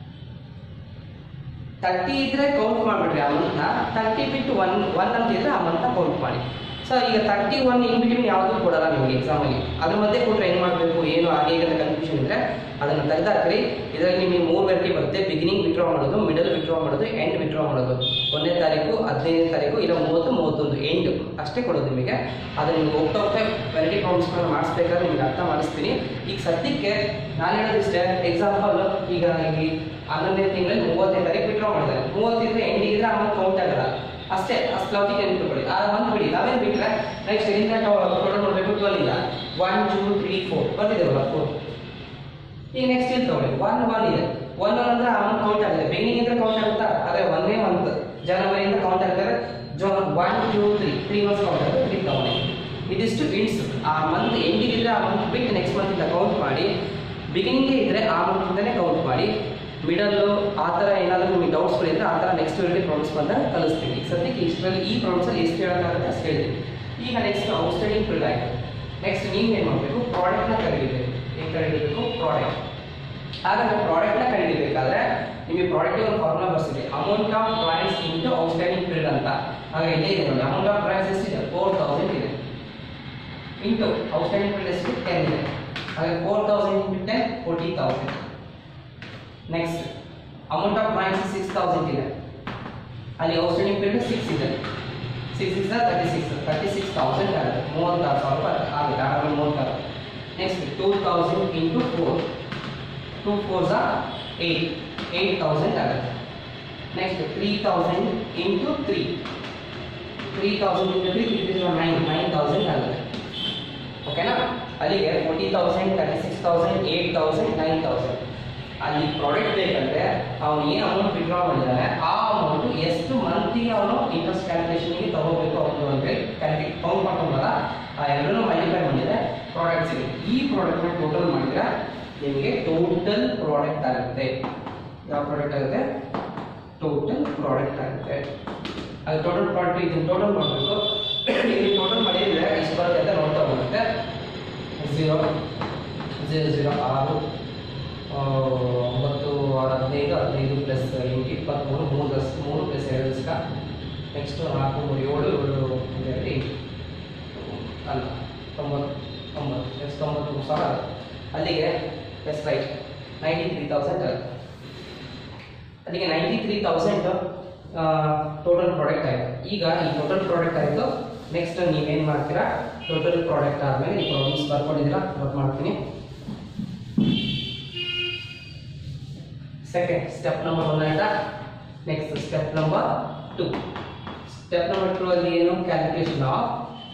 ತರ್ಟಿ ಇದ್ರೆ ಕೌಂಟ್ ಮಾಡಿಬಿಡ್ರಿ ಆ ಮಂತ್ನ ತರ್ಟಿ ಬಿಟ್ಟು ಒನ್ ಒನ್ ಅಂತ ಇದ್ರೆ ಆ ಮಂತ್ನ ಕೌಂಟ್ ಮಾಡಿ ಸೊ ಈಗ ತರ್ಟಿ ಒನ್ ಇನ್ ಬಿಟ್ವೀನ್ ಯಾವುದೂ ಕೊಡಲ್ಲ ನಿಮಗೆ ಎಕ್ಸಾಮಲ್ಲಿ ಅದ್ರ ಮಧ್ಯೆ ಕೊಟ್ಟರೆ ಹೆಂಗೆ ಮಾಡಬೇಕು ಏನು ಹಾಗೆ ಹೀಗೆ ಅಂತ ಕನ್ಫ್ಯೂಷನ್ ಇದ್ರೆ ಅದನ್ನು ತೆಗೆದಾಕ್ರಿ ಇದರಲ್ಲಿ ನಿಮಗೆ ಮೂರು ವೆರೈಟಿ ಬರುತ್ತೆ ಬಿಗಿನಿಂಗ್ ವಿಡ್ರಾ ಮಾಡೋದು ಮಿಡಲ್ ವಿಡ್ರಾ ಮಾಡೋದು ಎಂಡ್ ವಿಡ್ರಾ ಮಾಡೋದು ಒಂದನೇ ತಾರೀಕು ಹದಿನೈದನೇ ತಾರೀಕು ಇಲ್ಲ ಮೂವತ್ತು ಮೂವತ್ತೊಂದು ಎಂಡ್ ಅಷ್ಟೇ ಕೊಡೋದು ನಿಮಗೆ ಅದು ನಿಮ್ಗೆ ಹೋಗ್ತಾ ಹೋಗ್ತಾ ವೆರೈಟಿ ಪ್ರಾಬ್ಲಮ್ಸ್ಗಳನ್ನ ಮಾಡಿಸ್ಬೇಕಾದ್ರೆ ನಿಮ್ಗೆ ಅರ್ಥ ಮಾಡಿಸ್ತೀನಿ ಈಗ ಸದ್ಯಕ್ಕೆ ನಾನು ಹೇಳೋದಿಷ್ಟೇ ಎಕ್ಸಾಂಪಲ್ ಈಗ ಇಲ್ಲಿ ಹನ್ನೊಂದನೇ ತಿಂಗಳಲ್ಲಿ ಮೂವತ್ತನೇ ತಾರೀಕು ವಿಡ್ರಾ ಮಾಡಿದ್ದಾರೆ ಮೂವತ್ತಿದ್ರೆ ಎಂಡಿಗಿದ್ರೆ ಅಮೌಂಟ್ ಕೌಂಟ್ ಆಗಲ್ಲ ಅಷ್ಟೇ ಅಷ್ಟು ಲಾಜಿಕ್ ನೆನ್ಪಿಟ್ಕೊಳ್ಳಿ ಆ ಮಂತ್ ಬಿಡಿ ನಾವೇನು ಬಿಟ್ಟರೆ ನೆಕ್ಸ್ಟ್ ಎಲ್ಲಿಂದ ಟೋಟಲ್ ಮಾಡಬೇಕು ಟ್ವೆಲ್ ಇಂದ ಒನ್ ಟೂ ತ್ರೀ ಫೋರ್ ಬರ್ತಿದ್ದೇವಲ್ಲ ಫೋರ್ ಈಗ ನೆಕ್ಸ್ಟ್ ಇಲ್ಲಿ ತಗೊಳ್ಳಿ ಒನ್ ಒನ್ ಇದೆ ಒನ್ ಒನ್ ಅಂದ್ರೆ ಅಮೌಂಟ್ ಕೌಂಟ್ ಆಗಿದೆ ಬೆಗಿನಿಂಗ್ ಇದ್ರೆ ಕೌಂಟ್ ಆಗುತ್ತಾ ಅದೇ ಒಂದೇ ಮಂತ್ ಜನವರಿಯಿಂದ ಕೌಂಟ್ ಆಗ್ತಾರೆ ಜೋನ್ one two three three months count ಆಗುತ್ತೆ ತ್ರೀ ತಗೊಳ್ಳಿ ಇದಿಷ್ಟು ಇಂಟ್ಸ್ ಆ ಮಂತ್ ಎಂಡಿಗಿದ್ರೆ ಆ ಮಂತ್ ಬಿಟ್ಟು ನೆಕ್ಸ್ಟ್ ಮಂತಿಂದ ಕೌಂಟ್ ಮಾಡಿ ಬಿಗಿನಿಂಗೇ ಇದ್ರೆ ಆ ಮಂತಿಂದಲೇ ಕೌಂಟ್ ಮಾಡಿ ಮಿಡಲ್ಲು ಆ ಥರ ಏನಾದರೂ ನಿಮಗೆ ಡೌಟ್ಸ್ಗಳಿದ್ರೆ ಆ ಥರ ನೆಕ್ಸ್ಟ್ ವೇಳೆ ಪ್ರಾಬ್ಲಮ್ಸ್ ಬಂದಾಗ ಕಲಿಸ್ತೀನಿ ಈಗ ಸದ್ಯಕ್ಕೆ ಇಷ್ಟರಲ್ಲಿ ಈ ಪ್ರಾಬ್ಲಮ್ಸಲ್ಲಿ ಎಷ್ಟು ಹೇಳೋಕ್ಕಾಗುತ್ತೆ ಅಷ್ಟು ಹೇಳ್ತೀನಿ ಈಗ ನೆಕ್ಸ್ಟ್ ಔಟ್ಸ್ಟ್ಯಾಂಡಿಂಗ್ ಫೀಲ್ಡ್ ಆಯಿತು ನೆಕ್ಸ್ಟ್ ನೀವು ಏನು ಮಾಡಬೇಕು ಪ್ರಾಡಕ್ಟ್ನ ಕಂಡುಹಿಡಿಬೇಕು ಏನು ಕಂಡುಹಿಡಿಬೇಕು ಪ್ರಾಡಕ್ಟ್ ಹಾಗಾದ್ರೆ ಪ್ರಾಡಕ್ಟ್ನ ಕಂಡುಹಿಡಿಬೇಕಾದ್ರೆ ನಿಮಗೆ ಪ್ರಾಡಕ್ಟ್ ಒಂದು ಫಾರ್ಮುಲಾ ಬರ್ಸಿದೆ amount of price into outstanding period ಅಂತ ಆಗ ಇಲ್ಲೇ ಇದೆ ನೋಡಿ ಅಮೌಂಟ್ ಆಫ್ ಪ್ರೈಸ್ ಎಷ್ಟಿದೆ ಫೋರ್ ತೌಸಂಡ್ ಇದೆ ಇಂಟು ಔಟ್ಸ್ಟ್ಯಾಂಡಿಂಗ್ ಪೀರಿಯಡ್ ಎಷ್ಟು ಟೆನ್ ಇದೆ ಹಾಗೆ four thousand into ten forty thousand next amount of price six thousand ಇದೆ ಅಲ್ಲಿ ಔಟ್ಸ್ಟ್ಯಾಂಡಿಂಗ್ ಪೀರಿಯಡ್ ಸಿಕ್ಸ್ ಇದೆ six is thirty six thirty six thousand ಆಗುತ್ತೆ ಮೂವತ್ತಾರು ಸಾವಿರ ರೂಪಾಯಿ ಆಗುತ್ತೆ ಆಮೇಲೆ ಮೂವತ್ತಾರು next two thousand into four two fours eight eight thousand ಆಗುತ್ತೆ next three thousand into three three thousand into three three nine nine thousand ಆಗುತ್ತೆ ಓಕೆನಾ ಅಲ್ಲಿಗೆ forty thousand thirty six thousand eight thousand nine thousand ಅಲ್ಲಿ product ಬೇಕಂದ್ರೆ ಅವನು ಏನು amount withdraw ಮಾಡಿದ್ದಾನೆ ಆ ಅಮೌಂಟ್ ಎಷ್ಟು ಮಂತ್ಲಿಗೆ ಅವನು ಇಂಟ್ರೆಸ್ಟ್ ಕ್ಯಾಲ್ಕುಲೇಷನ್ಗೆ ತಗೋಬೇಕು ಅವನು ಅಂತೇಳಿ ಕ್ಯಾಲ್ಕುಲೇಟ್ ಕೌಂಟ್ ಮಾಡ್ಕೊಂಡಲ್ಲ ಆ ಎರಡನ್ನೂ ಮಲ್ಟಿಪ್ಲೈ ಮಾಡಿದರೆ ಪ್ರಾಡಕ್ಟ್ ಸಿಗುತ್ತೆ ಈ ಪ್ರಾಡಕ್ಟ್ನ ಟೋಟಲ್ ಮಾಡಿದ್ರೆ ನಿಮಗೆ ಟೋಟಲ್ ಪ್ರಾಡಕ್ಟ್ ಆಗುತ್ತೆ ಯಾವ ಪ್ರಾಡಕ್ಟ್ ಆಗುತ್ತೆ ಟೋಟಲ್ ಪ್ರಾಡಕ್ಟ್ ಆಗುತ್ತೆ ಅದು ಟೋಟಲ್ ಪ್ರಾಡಕ್ಟ್ ಇದನ್ನು ಟೋಟಲ್ ಮಾಡಬೇಕು ಇಲ್ಲಿ ಟೋಟಲ್ ಮಾಡಿದರೆ ಇಷ್ಟು ಬರುತ್ತೆ ಅಂತ ನೋಡ್ತಾ ಹೋಗುತ್ತೆ ಝೀರೋ ಝೀರೋ ಝೀರೋ ಆರು ಆ, ಒಂಬತ್ತು ಆರು ಹದಿನೈದು ಹದಿನೈದು ಪ್ಲಸ್ ಎಂಟು ಇಪ್ಪತ್ತ್ಮೂರು ಮೂರು ದಸ್ ಮೂರು ಪ್ಲಸ್ ಎರಡು ದಶಕ ನೆಕ್ಸ್ಟು ನಾಲ್ಕು ಮೂರು ಏಳು ಏಳು ಎರಡು ಎಂಟು ಅಲ್ಲ ತೊಂಬತ್ತು ತೊಂಬತ್ತು ಎಸ್ ತೊಂಬತ್ತು ಸಾವಿರ ಅಲ್ಲಿಗೆ yes right ninety three thousand ಅಲ್ಲಿಗೆ ninety three thousand total product ಆಯಿತು ಈಗ ಈ ಟೋಟಲ್ ಪ್ರಾಡಕ್ಟ್ ಆಯಿತು ನೆಕ್ಸ್ಟ್ ನೀವೇನು ಮಾಡ್ತೀರಾ ಟೋಟಲ್ ಪ್ರಾಡಕ್ಟ್ ಆದಮೇಲೆ ಈ ಪ್ರಾಬ್ಲಮ್ಸ್ ಬರ್ಕೊಂಡಿದ್ದೀರಾ ವರ್ಕ್ ಮಾಡ್ತೀನಿ ಸೆಕೆಂಡ್ ಸ್ಟೆಪ್ ನಂಬರ್ ಒನ್ ಆಯ್ತಾ next step number two step number two ಅಲ್ಲಿ ಏನು calculation of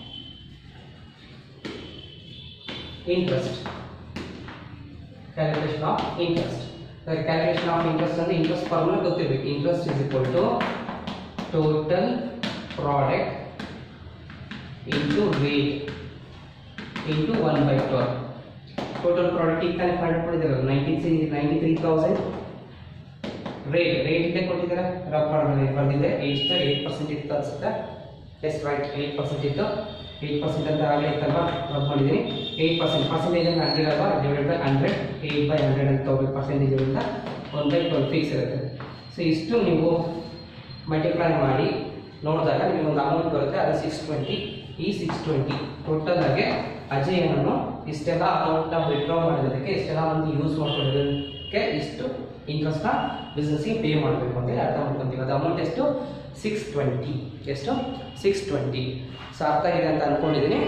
interest calculation of interest calculation of interest ಅಂದ್ರೆ ಇಂಟ್ರೆಸ್ಟ್ ಫಾರ್ಮುಲಾ ಗೊತ್ತಿರಬೇಕು interest is equal to total product into rate into one by twelve total product ಈಗ ತಾನೇ find ಮಾಡಿದ್ದೀರಲ್ಲ ninety three ninety three thousand rate rate ಇಲ್ಲೇ ಕೊಟ್ಟಿದ್ದಾರೆ rough ಮಾಡಿ ಬಂದಿದೆ ಎಷ್ಟು ಏಯ್ಟ್ ಪರ್ಸೆಂಟ್ ಇತ್ತು ಅನ್ಸುತ್ತೆ ಎಸ್ ರೈಟ್ ಏಯ್ಟ್ ಪರ್ಸೆಂಟ್ ಇತ್ತು ಏಯ್ಟ್ ಪರ್ಸೆಂಟ್ ಅಂತ ಆಗಲೇ ಇತ್ತಲ್ವಾ ರಫ್ ಮಾಡಿದ್ದೀನಿ ಏಯ್ಟ್ ಪರ್ಸೆಂಟ್ ಪರ್ಸೆಂಟೇಜ್ ಅಂದ್ರೆ ಹಂಡ್ರೆಡ್ ಅಲ್ವಾ divide by hundred eight by hundred ಅಂತ ತಗೋಬೇಕು ಪರ್ಸೆಂಟೇಜ್ ಇಂದ ಒನ್ ಬೈ ಟ್ವೆಲ್ ಫಿಕ್ಸ್ ಇರುತ್ತೆ ಸೊ ಇಷ್ಟು ನೀವು ಮಲ್ಟಿಪ್ಲೈ ಮಾಡಿ ನೋಡಿದಾಗ ನಿಮಗೆ ಒಂದು ಅಮೌಂಟ್ ಬರುತ್ತೆ ಅದು ಸಿಕ್ಸ್ ಟ್ವೆಂಟಿ ಈ ಸಿಕ್ಸ್ ಟ್ವೆಂಟಿ ಟೋಟಲ್ ಆಗಿ ಅಜಯನನ್ನು ಇಷ್ಟೆಲ್ಲ ಅಮೌಂಟ್ನ ವಿಡ್ರಾ ಮಾಡಿರೋದಕ್ಕೆ ಇಷ್ಟೆಲ್ಲ ಒಂದು ಯೂಸ್ ಮಾಡ್ಕೊಳ್ಳೋದಕ್ಕೆ ಇಷ್ಟು ಇಂಟ್ರೆಸ್ಟ್ನ ಬಿಸ್ನೆಸ್ಗೆ ಪೇ ಮಾಡಬೇಕು ಅಂತೇಳಿ ಅರ್ಥ ಮಾಡ್ಕೊತೀವಿ ಅದು ಅಮೌಂಟ್ ಎಷ್ಟು ಸಿಕ್ಸ್ ಟ್ವೆಂಟಿ ಎಷ್ಟು ಸಿಕ್ಸ್ ಟ್ವೆಂಟಿ ಸೊ ಅರ್ಥ ಆಗಿದೆ ಅಂತ ಅಂದ್ಕೊಂಡಿದ್ದೀನಿ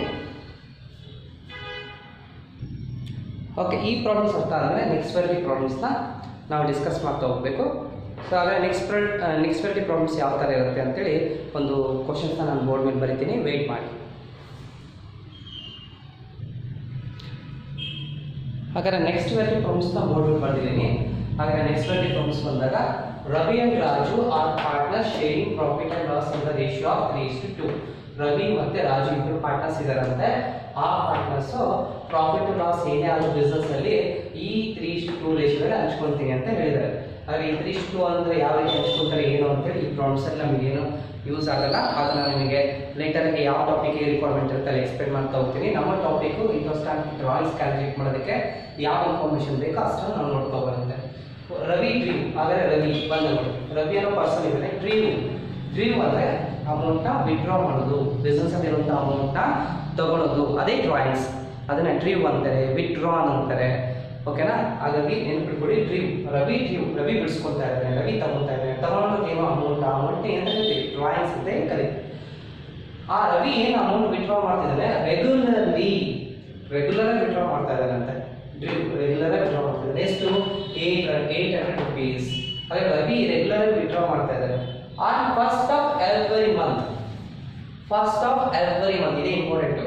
ಓಕೆ ಈ ಪ್ರಾಬ್ಲಮ್ಸ್ ಅರ್ಥ ಆದಮೇಲೆ ನೆಕ್ಸ್ಟ್ ವೆರೈಟಿ ಪ್ರಾಬ್ಲಮ್ಸ್ನ ನಾವು ಡಿಸ್ಕಸ್ ಮಾಡ್ತಾ ಹೋಗಬೇಕು ಸೊ ಹಾಗಾದ್ರೆ ನೆಕ್ಸ್ಟ್ ನೆಕ್ಸ್ಟ್ ವೆರೈಟಿ ಪ್ರಾಬ್ಲಮ್ಸ್ ಯಾವ ಥರ ಇರುತ್ತೆ ಅಂತೇಳಿ ಒಂದು ಕ್ವಶನ್ಸ್ನ ನಾನು ಬೋರ್ಡ್ ಮೇಲೆ ಬರಿತೀನಿ ವೆಯ್ಟ್ ಮಾಡಿ ಹಾಗಾದ್ರೆ ನೆಕ್ಸ್ಟ್ ವೆರೈಟಿ ಪ್ರಾಬ್ಲಮ್ಸ್ನ ಬೋರ್ಡ್ ಮೇಲೆ ಬರೆದಿದ್ದೀನಿ ಹಾಗಾದ್ರೆ ನೆಕ್ಸ್ಟ್ ವೆರೈಟಿ ಪ್ರಾಬ್ಲಮ್ಸ್ ಬಂದಾಗ Ravi and Raju are partner sharing profit and loss in the ratio of three is two Ravi ಮತ್ತೆ ರಾಜು ಇಬ್ಬರು ಪಾರ್ಟ್ನರ್ಸ್ ಇದಾರಂತೆ ಆ ಪಾರ್ಟ್ನರ್ಸ್ ಪ್ರಾಫಿಟ್ ಲಾಸ್ ಏನೇ ಆದ್ರೂ ಬಿಸ್ನೆಸ್ ಅಲ್ಲಿ ಈ ತ್ರೀ ಟು ರೇಷಿಯೋದಲ್ಲಿ ಹಂಚ್ಕೊಳ್ತೀನಿ ಅಂತ ಹೇಳಿದ್ದಾರೆ ಹಾಗೆ ಈ ತ್ರೀ ಟು ಅಂದ್ರೆ ಯಾವ ರೀತಿ ಹಂಚ್ಕೊಳ್ತಾರೆ ಏನು ಅಂತೇಳಿ ಈ ಪ್ರಾಬ್ಲಮ್ಸ್ ಅಲ್ಲಿ ನಮಗೇನು ಯೂಸ್ ಆಗಲ್ಲ ಅದನ್ನ ನಿಮಗೆ ಲೇಟರ್ಗೆ ಯಾವ ಟಾಪಿಕ್ಗೆ ರಿಕ್ವೈರ್ಮೆಂಟ್ ಇರುತ್ತೆ ಅಲ್ಲಿ ಎಕ್ಸ್ಪ್ಲೇನ್ ಮಾಡ್ತಾ ಹೋಗ್ತೀನಿ ನಮ್ಮ ಟಾಪಿಕ್ ಇಂಟ್ರೆಸ್ಟ್ ಡ್ರಾಯಿಂಗ್ಸ್ ಕ್ಯಾಲ್ಕುಲೇಟ್ ಮಾಡೋದಕ್ಕೆ ಯಾವ ಇನ್ಫಾರ್ಮೇಷನ್ ಬೇಕೋ ಅಷ್ಟನ್ನು ನಾವು ನೋಡ್ಕೊ ಬರುತ್ತೆ ರವಿ ಡ್ರೀಮ್ ಆದರೆ ರವಿ ಬಂದ ನೋಡಿ ರವಿ ಅನ್ನೋ ಪರ್ಸನ್ ಇದ್ದಾರೆ ಡ್ರೀಮ್ ಡ್ರೀಮ್ ಅಂದರೆ ಅಮೌಂಟ್ನ ವಿಡ್ರಾ ಮಾಡೋದು ಬಿಸ್ನೆಸ್ ಅಲ್ಲಿ ಇರುವಂಥ ಅಮೌಂಟ್ನ ತಗೊಳ್ಳೋದು ಅದೇ ಡ್ರಾಯಿಂಗ್ಸ್ ಅದನ್ನ ಡ್ರೀವ್ ಅಂತಾರೆ ವಿಡ್ರಾನ್ ಅಂತಾರೆ ಓಕೆನಾ ಹಾಗಾಗಿ ನೆನ್ಪಿಟ್ಕೊಳ್ಳಿ ಡ್ರೀಮ್ ರವಿ ಡ್ರೀಮ್ ರವಿ ಬಿಡಿಸ್ಕೊತಾ ಇದ್ದಾನೆ ರವಿ ತಗೊಳ್ತಾ ಇದ್ದಾನೆ ತಗೊಳ್ಳೋದು ಏನೋ ಅಮೌಂಟ್ ಆ ಅಮೌಂಟ್ ಏನು ಕರಿತೀವಿ ಡ್ರಾಯಿಂಗ್ಸ್ ಅಂತ ಹೇಳಿ ಕರಿತೀವಿ ಆ ರವಿ ಏನು ಅಮೌಂಟ್ ವಿಡ್ರಾ ಮಾಡ್ತಿದ್ದಾನೆ ರೆಗ್ಯುಲರ್ಲಿ ರೆಗ್ಯುಲರ್ ವಿಡ್ರಾ ಮಾಡ್ತಾ ಇದ್ದಾನೆ ಅಂತ ರೆಗ್ಯುಲರ್ ವಿಡ್ರಾ ಮಾಡ್ತಿದ್ದಾನೆ ಎಷ್ಟು ಏಟ್ ಏಟ್ ಹಂಡ್ರೆಡ್ ರುಪೀಸ್ ಹಾಗೆ ರವಿ ರೆಗ್ಯುಲರ್ ವಿಡ್ರಾ ಮಾಡ್ತಾ ಇದ್ದಾನೆ on first of every month first of every month ಇದೆ important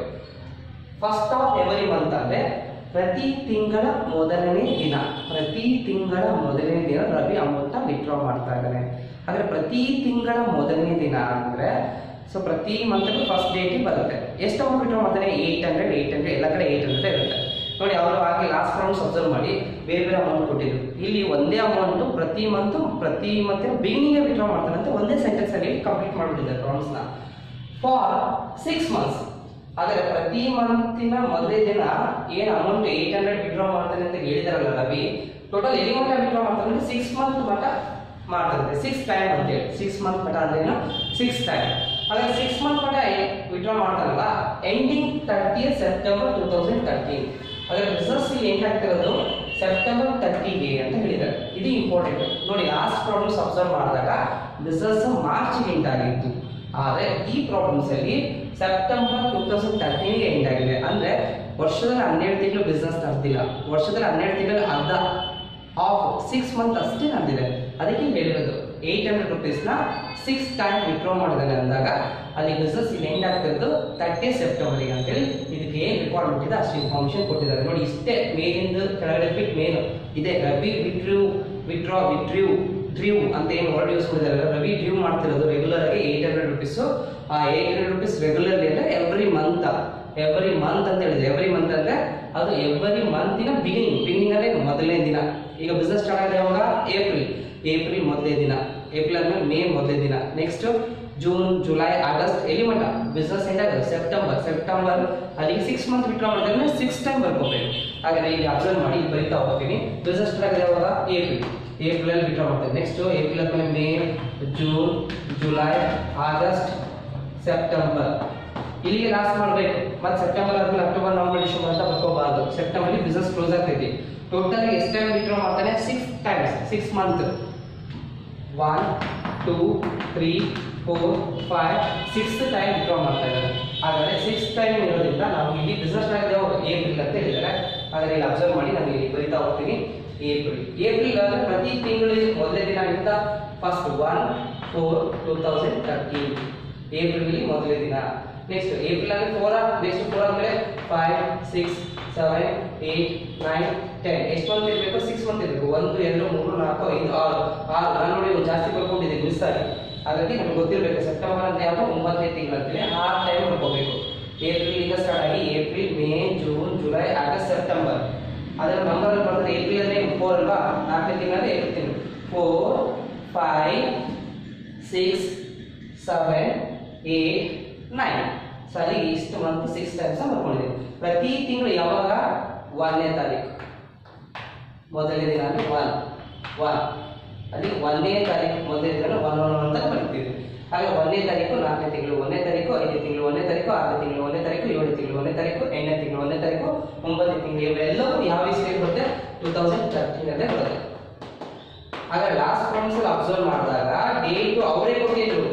first of every month ಅಂದ್ರೆ ಪ್ರತಿ ತಿಂಗಳ ಮೊದಲನೇ ದಿನ ಪ್ರತಿ ತಿಂಗಳ ಮೊದಲನೇ ದಿನ ರವಿ ಅಮೌಂಟ್ನ ವಿಡ್ರಾ ಮಾಡ್ತಾ ಇದ್ದಾನೆ ಹಾಗಾದ್ರೆ ಪ್ರತಿ ತಿಂಗಳ ಮೊದಲನೇ ದಿನ ಅಂದ್ರೆ ಸೊ ಪ್ರತಿ ಮಂತ್ ಫಸ್ಟ್ ಡೇಟಿಗೆ ಬರುತ್ತೆ ಎಷ್ಟು ಅಮೌಂಟ್ ವಿಡ್ರಾ ಮಾಡ್ತಾನೆ ಏಯ್ಟ್ ಹಂಡ್ರೆಡ್ ಏಯ್ಟ್ ಹಂಡ್ರೆಡ್ ಎಲ್ಲ ಕಡೆ ಏಯ್ಟ್ ಹಂಡ್ರೆಡ್ ಇರುತ್ತೆ ನೋಡಿ ಅವರು ಹಾಗೆ ಲಾಸ್ಟ್ ರೌಂಡ್ಸ್ ಅಬ್ಸರ್ವ್ ಮಾಡಿ ಬೇರೆ ಬೇರೆ ಅಮೌಂಟ್ ಕೊಟ್ಟಿದ್ರು ಇಲ್ಲಿ ಒಂದೇ ಅಮೌಂಟ್ ಪ್ರತಿ ಮಂತ್ ಪ್ರತಿ ಮಂತ್ ಬಿಗಿನಿಂಗ್ ವಿಡ್ರಾ ಮಾಡ್ತಾನೆ ಅಂತ ಒಂದೇ ಸೆಂಟೆನ್ಸ್ ಅಲ್ಲಿ ಕಂಪ್ಲೀಟ್ ಮಾಡಿಬಿಟ್ಟಿದ್ದಾರೆ ರೌಂಡ್ಸ್ನ ಫಾರ್ ಸಿಕ್ಸ್ ಮಂತ್ಸ್ ಹಾಗಾದ್ರೆ ಪ್ರತಿ ಮಂತಿನ ಮೊದಲೇ ದಿನ ಏನು ಅಮೌಂಟ್ ಏಟ್ ಹಂಡ್ರೆಡ್ ವಿಡ್ರಾ ಮಾಡ್ತಾನೆ ಅಂತ ಹೇಳಿದಾರಲ್ಲ ರವಿ ಟೋಟಲ್ ಎಲ್ಲಿ ಮಟ್ಟ ವಿಡ್ರಾ ಮಾಡ್ತಾನೆ ಅಂದ್ರೆ ಸಿಕ್ಸ್ ಮಂತ್ ಮಟ್ಟ ಮಾಡ್ತಾರೆ ಸಿಕ್ಸ್ ಟೈಮ್ ಅಂತೇಳಿ ಸಿಕ್ಸ್ ಮಂತ್ ಮಟ್ಟ ಅಂದ್ರೇನು ಸಿಕ್ಸ್ ಟೈಮ್ ಹಾಗಾದ್ರೆ ಸಿಕ್ಸ್ ಮಂತ್ ಮಟ್ಟ ವಿಡ್ರಾ ಮಾಡ್ತಾರಲ್ಲ ending thirty September two thousand thirteen ಹಾಗಾದ್ರೆ ಬಿಸ್ನೆಸ್ ಇಲ್ಲಿ ಏನಾಗ್ತಿರೋದು ಸೆಪ್ಟೆಂಬರ್ ತರ್ಟಿಗೆ ಅಂತ ಹೇಳಿದ್ದಾರೆ ಇದು ಇಂಪಾರ್ಟೆಂಟ್ ನೋಡಿ ಲಾಸ್ಟ್ ಪ್ರಾಬ್ಲಮ್ಸ್ ಅಬ್ಸರ್ವ್ ಮಾಡಿದಾಗ ಬಿಸ್ನೆಸ್ ಮಾರ್ಚ್ಗೆ ಎಂಡ್ ಆಗಿತ್ತು ಆದರೆ ಈ ಪ್ರಾಬ್ಲಮ್ಸ್ ಅಲ್ಲಿ ಸೆಪ್ಟೆಂಬರ್ ಟೂ ತೌಸಂಡ್ ತರ್ಟೀನ್ಗೆ ಎಂಡ್ ಆಗಿದೆ ಅಂದ್ರೆ ವರ್ಷದಲ್ಲಿ ಹನ್ನೆರಡು ತಿಂಗಳು ಬಿಸ್ನೆಸ್ ನಡೆದಿಲ್ಲ ವರ್ಷದಲ್ಲಿ ಹನ್ನೆರಡು ತಿಂಗಳು ಅರ್ಧ ಆಫ್ ಸಿಕ್ಸ್ ಮಂತ್ ಅಷ್ಟೇ ನಡೆದಿದೆ ಅದಕ್ಕೆ ಹೇಳಿರೋದು ಏಯ್ಟ್ ಹಂಡ್ರೆಡ್ ರುಪೀಸ್ನ ಸಿಕ್ಸ್ ಟೈಮ್ ವಿಡ್ರಾ ಮಾಡಿದಾನೆ ಅಂದಾಗ ಅಲ್ಲಿ ಬಿಸ್ನೆಸ್ ಇಲ್ಲಿ ಎಂಡ್ ಆಗ್ತಿರೋದು ತರ್ಟಿ ಸೆಪ್ಟೆಂಬರ್ಗೆ ಅಂತೇಳಿ ಇದಕ್ಕೆ ಏನು ರಿಕ್ವೈರ್ಮೆಂಟ್ ಇದೆ ಅಷ್ಟು ಇನ್ಫಾರ್ಮೇಷನ್ ಕೊಟ್ಟಿದ್ದಾರೆ ನೋಡಿ ಇಷ್ಟೇ ಮೇಲಿಂದ ಕೆಳಗಡೆ ಬಿಟ್ಟು ಮೇನು ಇದೆ ರವಿ ವಿಡ್ರೂ ವಿಡ್ರಾ ವಿಡ್ರ್ಯೂ ಡ್ರೀವ್ ಅಂತ ಏನು ವರ್ಡ್ ಯೂಸ್ ಮಾಡಿದ್ದಾರೆ ರವಿ ಡ್ರೀವ್ ಮಾಡ್ತಿರೋದು ರೆಗ್ಯುಲರ್ ಆಗಿ ಏಯ್ಟ್ ಹಂಡ್ರೆಡ್ ರುಪೀಸು ಆ ಏಯ್ಟ್ ಹಂಡ್ರೆಡ್ ರುಪೀಸ್ ರೆಗ್ಯುಲರ್ಲಿ ಅಂದರೆ ಎವ್ರಿ ಮಂತ್ ಎವ್ರಿ ಮಂತ್ ಅಂತ ಹೇಳಿದೆ ಎವ್ರಿ ಮಂತ್ ಅಂದರೆ ಅದು ಎವ್ರಿ ಮಂತಿನ ಬಿಗಿನಿಂಗ್ ಬಿಗಿನಿಂಗ್ ಅಲ್ಲೇ ಮೊದಲನೇ ದಿನ ಈಗ ಬಿಸ್ನೆಸ್ ಸ್ಟಾರ್ಟ್ ಆಗಿದೆ ಯಾವಾಗ ಏಪ್ರಿಲ್ ಏಪ್ರಿಲ್ ಮೊದಲನೇ ದಿನ ಏಪ್ರಿಲ್ ಆದ್ಮೇಲೆ ಮೇ ಮೊದಲನೇ ದಿನ ನೆಕ್ಸ್ಟ್ ಜೂನ್ ಜುಲೈ ಆಗಸ್ಟ್ ಎಲ್ಲಿ ಮಟ್ಟ ಬಿಸ್ನೆಸ್ ಎಂಡ್ ಆಗೋದು ಸೆಪ್ಟೆಂಬರ್ ಸೆಪ್ಟೆಂಬರ್ ಅಲ್ಲಿಗೆ ಸಿಕ್ಸ್ ಮಂತ್ ವಿಡ್ರಾ ಮಾಡಿದ್ರೆ ಸಿಕ್ಸ್ ಟೈಮ್ ಬರ್ಕೋಬೇಕು ಹಾಗಾದ್ರೆ ಇಲ್ಲಿ ಅಬ್ಸರ್ವ್ ಮಾಡಿ ಇಲ್ಲಿ ಬರಿತಾ ಹೋಗ್ತೀನಿ ಬಿಸ್ನೆಸ್ ಸ್ಟಾರ್ಟ್ ಆಗಿದೆ ಯಾವಾಗ ಏಪ್ರಿಲ್ ಏಪ್ರಿಲ್ ಅಲ್ಲಿ ವಿಡ್ರಾ ಮಾಡ್ತೇವೆ ನೆಕ್ಸ್ಟ್ ಏಪ್ರಿಲ್ ಆದ್ಮೇಲೆ May June July August September ಇಲ್ಲಿಗೆ ಲಾಸ್ಟ್ ಮಾಡಬೇಕು ಮತ್ತೆ ಸೆಪ್ಟೆಂಬರ್ ಆದ್ಮೇಲೆ ಅಕ್ಟೋಬರ್ ನವೆಂಬರ್ ಡಿಸೆಂಬರ್ ಅಂತ ಬರ್ಕೋಬಾರ್ದು ಸೆಪ್ಟೆಂಬರ್ ಬಿಸ್ನೆಸ್ ಕ್ಲೋಸ್ ಆಗ್ತೈತಿ ಟೋಟಲ್ ಎಷ್ಟು ಟೈಮ್ ವಿಡ್ರಾ ಮಾಡ್ತಾನೆ six times six month one two three four five six time withdraw ಮಾಡ್ತಾ ಇದ್ದಾರೆ ಹಾಗಾದ್ರೆ ಸಿಕ್ಸ್ ಟೈಮ್ ಇರೋದ್ರಿಂದ ನಾವು ಇಲ್ಲಿ ಬಿಸ್ನೆಸ್ ಮಾಡಿದ್ರೆ ಏಪ್ರಿಲ್ ಅಂತ ಹೇಳಿದ್ದಾರೆ ಹಾಗಾದ್ರೆ ಇಲ್ಲಿ ಅಬ್ಸರ್ವ್ ಮಾಡಿ ನಾನು ಇಲ್ಲಿ ಬರಿತಾ ಹೋಗ್ತೀನಿ ಏಪ್ರಿಲ್ ಏಪ್ರಿಲ್ ಅಂದ್ರೆ ಪ್ರತಿ ತಿಂಗಳು ಮೊದಲನೇ ದಿನ ಇಂದ first one four two thousand thirteen April ಮೊದಲನೇ ದಿನ ನೆಕ್ಸ್ಟ್ ಏಪ್ರಿಲ್ ಅಲ್ಲಿ ಫೋರ್ ನೆಕ್ಸ್ಟ್ ಫೋರ್ ಆದ್ಮೇಲೆ five six seven eight nine ten ಎಷ್ಟು ಮಂತ್ ಇರಬೇಕು ಸಿಕ್ಸ್ ಮಂತ್ ಇರಬೇಕು ಒಂದು ಎರಡು ಮೂರು ನಾಲ್ಕು ಐದು ಆರು ಆರು ನಾನು ನೋಡಿ ಒಂದು ಜಾಸ್ತಿ ಬರ್ಕೊಂಡಿದ್ದೀನಿ ಮಿಸ್ ಆಗಿ ಹಾಗಾಗಿ ನಮ್ಗೆ ಗೊತ್ತಿರಬೇಕು ಸೆಪ್ಟೆಂಬರ್ ಅಂತ ಯಾವ ಒಂಬತ್ತನೇ ತಿಂಗಳು ಅಂತೇಳಿ ಆ ಟೈಮ್ ಬರ್ಕೋಬೇಕು ಏಪ್ರಿಲ್ ಇಂದ ಸ್ಟಾರ್ಟ್ ಆಗಿ April May June July August September ಅದರ ನಂಬರ್ ಬರ್ತದೆ ಏಪ್ರಿಲ್ ಅಂದ್ರೆ ಫೋರ್ ಅಲ್ವಾ ನಾಲ್ಕನೇ ತಿಂಗಳಲ್ಲಿ ಏಪ್ರಿಲ್ ತಿಂಗಳು four five six seven eight nine ಸರಿ ಇಷ್ಟು ಮಂತ್ ಸಿಕ್ಸ್ ಟೈಮ್ಸ್ ಬರ್ಕೊಂಡಿದ್ದೀವಿ ಪ್ರತಿ ತಿಂಗಳು ಯಾವಾಗ ಒಂದನೇ ತಾರೀಕು ಮೊದಲನೇ ದಿನ ಅಂದ್ರೆ ಒನ್ ಒನ್ ಅಲ್ಲಿ ಒಂದನೇ ತಾರೀಕು ಮೊದಲನೇ ದಿನ ಒನ್ ಒನ್ ಅಂತ ಬರ್ತೀವಿ ಹಾಗೆ ಒಂದನೇ ತಾರೀಕು ನಾಲ್ಕನೇ ತಿಂಗಳು ಒಂದನೇ ತಾರೀಕು ಐದನೇ ತಿಂಗಳು ಒಂದನೇ ತಾರೀಕು ಆರನೇ ತಿಂಗಳು ಒಂದನೇ ತಾರೀಕು ಏಳನೇ ತಿಂಗಳು ಒಂದನೇ ತಾರೀಕು ಎಂಟನೇ ತಿಂಗಳು ಒಂದನೇ ತಾರೀಕು ಒಂಬತ್ತನೇ ತಿಂಗಳು ಇವೆಲ್ಲವೂ ಯಾವ ಇಸ್ವಿಗೆ ಬರುತ್ತೆ ಟೂ ತೌಸಂಡ್ ತರ್ಟೀನ್ ಅಲ್ಲೇ ಬರುತ್ತೆ ಹಾಗಾದ್ರೆ ಲಾಸ್ಟ್ ಪ್ರಾಬ್ಲಮ್ಸ್ ಅಬ್ಸರ್ವ್ ಮಾಡಿದಾಗ ಡೇಟ್ ಅವರೇ ಕೊಟ್ಟಿದ್ರು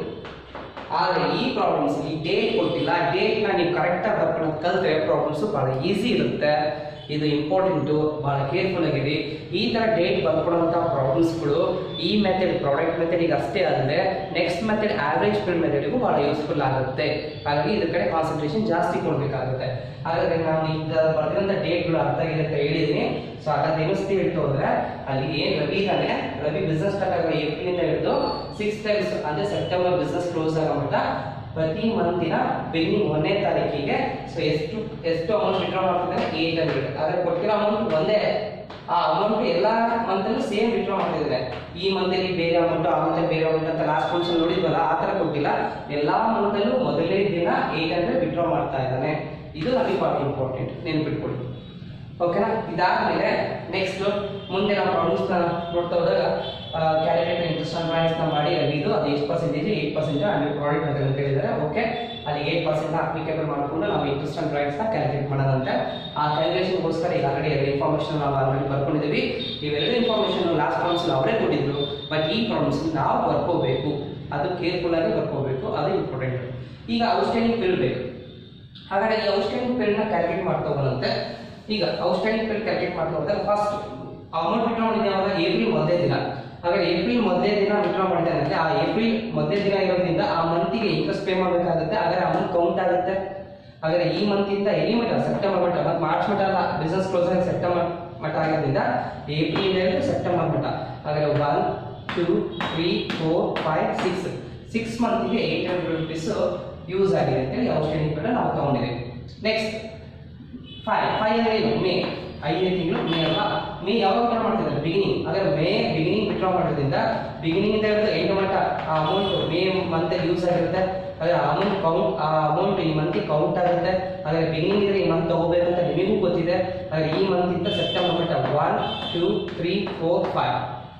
ಆದ್ರೆ ಈ ಪ್ರಾಬ್ಲಮ್ಸ್ ಈ ಡೇಟ್ ಕೊಟ್ಟಿಲ್ಲ ಡೇಟ್ ನ ನೀವು ಕರೆಕ್ಟ್ ಆಗಿ ಬರ್ಕೊಂಡು ಕಲ್ತ್ರೆ ಪ್ರಾಬ್ಲಮ್ಸ್ ಬಹಳ ಈಸಿ ಇರುತ್ತೆ ಇದು ಇಂಪಾರ್ಟೆಂಟು ಬಹಳ ಕೇರ್ಫುಲ್ ಆಗಿರಿ ಈ ತರ ಡೇಟ್ ಬರ್ಕೊಡುವಂಥ ಪ್ರಾಬ್ಲಮ್ಸ್ಗಳು ಈ ಮೆಥಡ್ ಪ್ರಾಡಕ್ಟ್ ಮೆಥಡಿಗೆ ಅಷ್ಟೇ ಅಲ್ಲದೆ ನೆಕ್ಸ್ಟ್ ಮೆಥಡ್ ಆವ್ರೇಜ್ ಫೀಲ್ಡ್ ಮೆಥಡಿಗೂ ಬಹಳ ಯೂಸ್ಫುಲ್ ಆಗುತ್ತೆ ಹಾಗಾಗಿ ಇದ್ರ ಕಡೆ ಕಾನ್ಸಂಟ್ರೇಷನ್ ಜಾಸ್ತಿ ಕೊಡಬೇಕಾಗುತ್ತೆ ಹಾಗಾದ್ರೆ ನಾನು ಈಗ ಬರ್ದಿರೋಂಥ ಡೇಟ್ಗಳು ಅರ್ಥ ಆಗಿದೆ ಅಂತ ಹೇಳಿದ್ದೀನಿ ಸೊ ಹಾಗಾದ್ರೆ ಇನ್ನೊಂದ್ಸತಿ ಹೇಳ್ತಾ ಹೋದ್ರೆ ಅಲ್ಲಿ ಏನ್ ರವಿ ಇದ್ದಾನೆ ರವಿ ಬಿಸ್ನೆಸ್ ಸ್ಟಾರ್ಟ್ ಆಗೋ ಏಪ್ರಿಲ್ ಇಂದ ಹಿಡಿದು ಸಿಕ್ಸ್ ಟೈಮ್ಸ್ ಅಂದ್ರೆ ಸೆಪ್ಟೆಂಬರ್ ಬಿಸ್ನೆಸ್ ಕ್ಲೋಸ್ ಆಗೋ ಮಟ್ಟ ಪ್ರತಿ ಮಂತಿನ ಬಿಗಿನಿಂಗ್ ಒಂದನೇ ತಾರೀಕಿಗೆ ಸೊ ಎಷ್ಟು ಎಷ್ಟು ಅಮೌಂಟ್ ವಿಡ್ರಾ ಮಾಡ್ತಿದ್ದಾರೆ ಏಟ್ ಹಂಡ್ರೆಡ್ ಆದ್ರೆ ಕೊಟ್ಟಿರೋ ಅಮೌಂಟ್ ಒಂದೇ ಆ ಅಮೌಂಟ್ ಎಲ್ಲಾ ಮಂತಲ್ಲೂ ಸೇಮ್ ವಿಡ್ರಾ ಮಾಡ್ತಿದ್ದಾರೆ ಈ ಮಂತಲ್ಲಿ ಬೇರೆ ಅಮೌಂಟ್ ಆ ಮಂತ್ ಬೇರೆ ಅಮೌಂಟ್ ಅಂತ ಲಾಸ್ಟ್ ಫಂಕ್ಷನ್ ನೋಡಿದ್ವಲ್ಲ ಆ ತರ ಕೊಟ್ಟಿಲ್ಲ ಎಲ್ಲಾ ಮಂತಲ್ಲೂ ಮೊದಲನೇ ದಿನ ಏಟ್ ಹಂಡ್ರೆಡ್ ವಿಡ್ರಾ ಮಾಡ್ತಾ ಇದ್ದಾನೆ ಇದು ನಮಗೆ ಬಹಳ ಇಂಪಾರ್ಟೆಂಟ್ ನೆನ್ಪಿಟ್ಕೊಳ್ಳಿ ಓಕೆನಾ ಇದಾದ್ಮೇಲೆ ನೆಕ್ಸ್ಟ್ ಮುಂದೆ ನಾವು ಪ್ರಾಬ್ಲಮ್ಸ್ ನೋಡ್ತಾ ಹೋದಾಗ ಕ್ಯಾಲ್ಕುಲೇಟರ್ ಇಂಟ್ರೆಸ್ಟ್ ನ ಮಾಡಿ ಅಲ್ಲಿ ಇದು ಅದು ಎಷ್ಟು percentage eight percent hundred product ಅಂತ ಅಂತ ಹೇಳಿದ್ದಾರೆ ಓಕೆ ಅಲ್ಲಿ ಏಟ್ ಪರ್ಸೆಂಟ್ ಅಪ್ಲಿಕೇಬಲ್ ಮಾಡಿಕೊಂಡು ನಾವು ಇಂಟ್ರೆಸ್ಟ್ ಅಂಡ್ ನ ಕ್ಯಾಲ್ಕುಲೇಟ್ ಮಾಡೋದಂತೆ ಆ ಕ್ಯಾಲ್ಕುಲೇಷನ್ಗೋಸ್ಕರ ಈಗ ಆಲ್ರೆಡಿ ಎಲ್ಲ ಇನ್ಫಾರ್ಮೇಷನ್ ನಾವು ಆಲ್ರೆಡಿ ಬರ್ಕೊಂಡಿದ್ದೀವಿ ಇವೆಲ್ಲ ಇನ್ಫಾರ್ಮೇಷನ್ ಲಾಸ್ಟ್ ಪ್ರಾಬ್ಲಮ್ಸ್ ಅವರೇ ಕೊಟ್ಟಿದ್ರು ಬಟ್ ಈ ಪ್ರಾಬ್ಲಮ್ಸ್ ನಾವು ಬರ್ಕೋಬೇಕು ಅದು ಕೇರ್ಫುಲ್ ಆಗಿ ಬರ್ಕೋಬೇಕು ಅದು ಇಂಪಾರ್ಟೆಂಟ್ ಈಗ ಔಟ್ಸ್ಟ್ಯಾಂಡಿಂಗ್ ಬಿಲ್ ಬೇಕು ಹಾಗಾದ್ರೆ ಈ ಔಟ್ಸ್ಟ್ಯಾಂಡಿಂಗ್ ಬಿಲ್ ನ ಕ್ಯಾಲ್ಕುಲೇಟ್ ಮಾಡ್ತಾ ಹೋಗೋಣಂತೆ ಈಗ ಔಟ್ಸ್ಟ್ಯಾಂಡಿಂಗ್ ಬಿಲ್ ಕ್ಯಾಲ್ಕುಲೇಟ್ ಮಾಡ್ತಾ ಹೋದಾಗ ಫಸ್ಟ್ ಅಮೌಂಟ್ ವಿಡ್ರಾ ಮಾಡಿದ್ದೆ ಯಾವಾಗ ಏಪ್ರಿಲ್ ಮೊದಲೇ ದಿನ ಹಾಗಾದ್ರೆ ಏಪ್ರಿಲ್ ಮೊದಲೇ ದಿನ ವಿಡ್ರಾ ಮಾಡಿದ್ದಾನೆ ಅಂದ್ರೆ ಆ ಏಪ್ರಿಲ್ ಮೊದಲೇ ದಿನ ಇರೋದ್ರಿಂದ ಆ ಮಂತಿಗೆ ಇಂಟ್ರೆಸ್ಟ್ ಪೇ ಮಾಡಬೇಕಾಗುತ್ತೆ ಹಾಗಾದ್ರೆ ಅಮೌಂಟ್ ಕೌಂಟ್ ಆಗುತ್ತೆ ಹಾಗಾದ್ರೆ ಈ ಮಂತ್ ಇಂದ ಎಲ್ಲಿ ಮಟ್ಟ ಸೆಪ್ಟೆಂಬರ್ ಮಟ್ಟ ಮತ್ತೆ ಮಾರ್ಚ್ ಮಟ್ಟ ಅಲ್ಲ ಬಿಸ್ನೆಸ್ ಕ್ಲೋಸ್ ಆಗಿ ಸೆಪ್ಟೆಂಬರ್ ಮಟ್ಟ ಆಗಿರೋದ್ರಿಂದ ಏಪ್ರಿಲ್ ಇಂದ ಸೆಪ್ಟೆಂಬರ್ ಮಟ್ಟ ಹಾಗಾದ್ರೆ one two three four five six six ಮಂತ್ಗೆ ಏಟ್ ಹಂಡ್ರೆಡ್ ರುಪೀಸ್ ಯೂಸ್ ಆಗಿದೆ ಅಂತೇಳಿ ಔಟ್ಸ್ಟ್ಯಾಂಡಿಂಗ್ ಬಿಲ್ ನಾವು ತಗೊಂಡಿದ್ದೀವಿ ನೆಕ್ಸ್ಟ್ ಫೈವ್ ಫೈವ್ ಅಂದ್ರೆ ಏನು ಮೇ ಐದನೇ ತಿಂಗಳು ಮೇ ಅಲ್ವಾ ಮೇ ಯಾವಾಗ ವಿಡ್ರಾ ಮಾಡ್ತಿದ್ದಾರೆ ಬಿಗಿನಿಂಗ್ ಹಾಗಾದ್ರೆ ಮೇ ಬಿಗಿನಿಂಗ್ ವಿಡ್ರಾ ಮಾಡೋದ್ರಿಂದ ಬಿಗಿನಿಂಗ್ ಇಂದ ಹಿಡಿದು ಎಂಟು ಮಟ್ಟ ಆ ಅಮೌಂಟ್ ಮೇ ಮಂತ್ ಯೂಸ್ ಆಗಿರುತ್ತೆ ಹಾಗಾದ್ರೆ ಅಮೌಂಟ್ ಕೌಂಟ್ ಆ ಅಮೌಂಟ್ ಈ ಮಂತ್ ಕೌಂಟ್ ಆಗುತ್ತೆ ಹಾಗಾದ್ರೆ ಬಿಗಿನಿಂಗ್ ಇದ್ರೆ ಈ ಮಂತ್ ತಗೋಬೇಕಂತ ನಿಮಗೂ ಗೊತ್ತಿದೆ ಹಾಗಾದ್ರೆ ಈ ಮಂತ್ ಇಂದ ಸೆಪ್ಟೆಂಬರ್ ಮಟ್ಟ one two three four five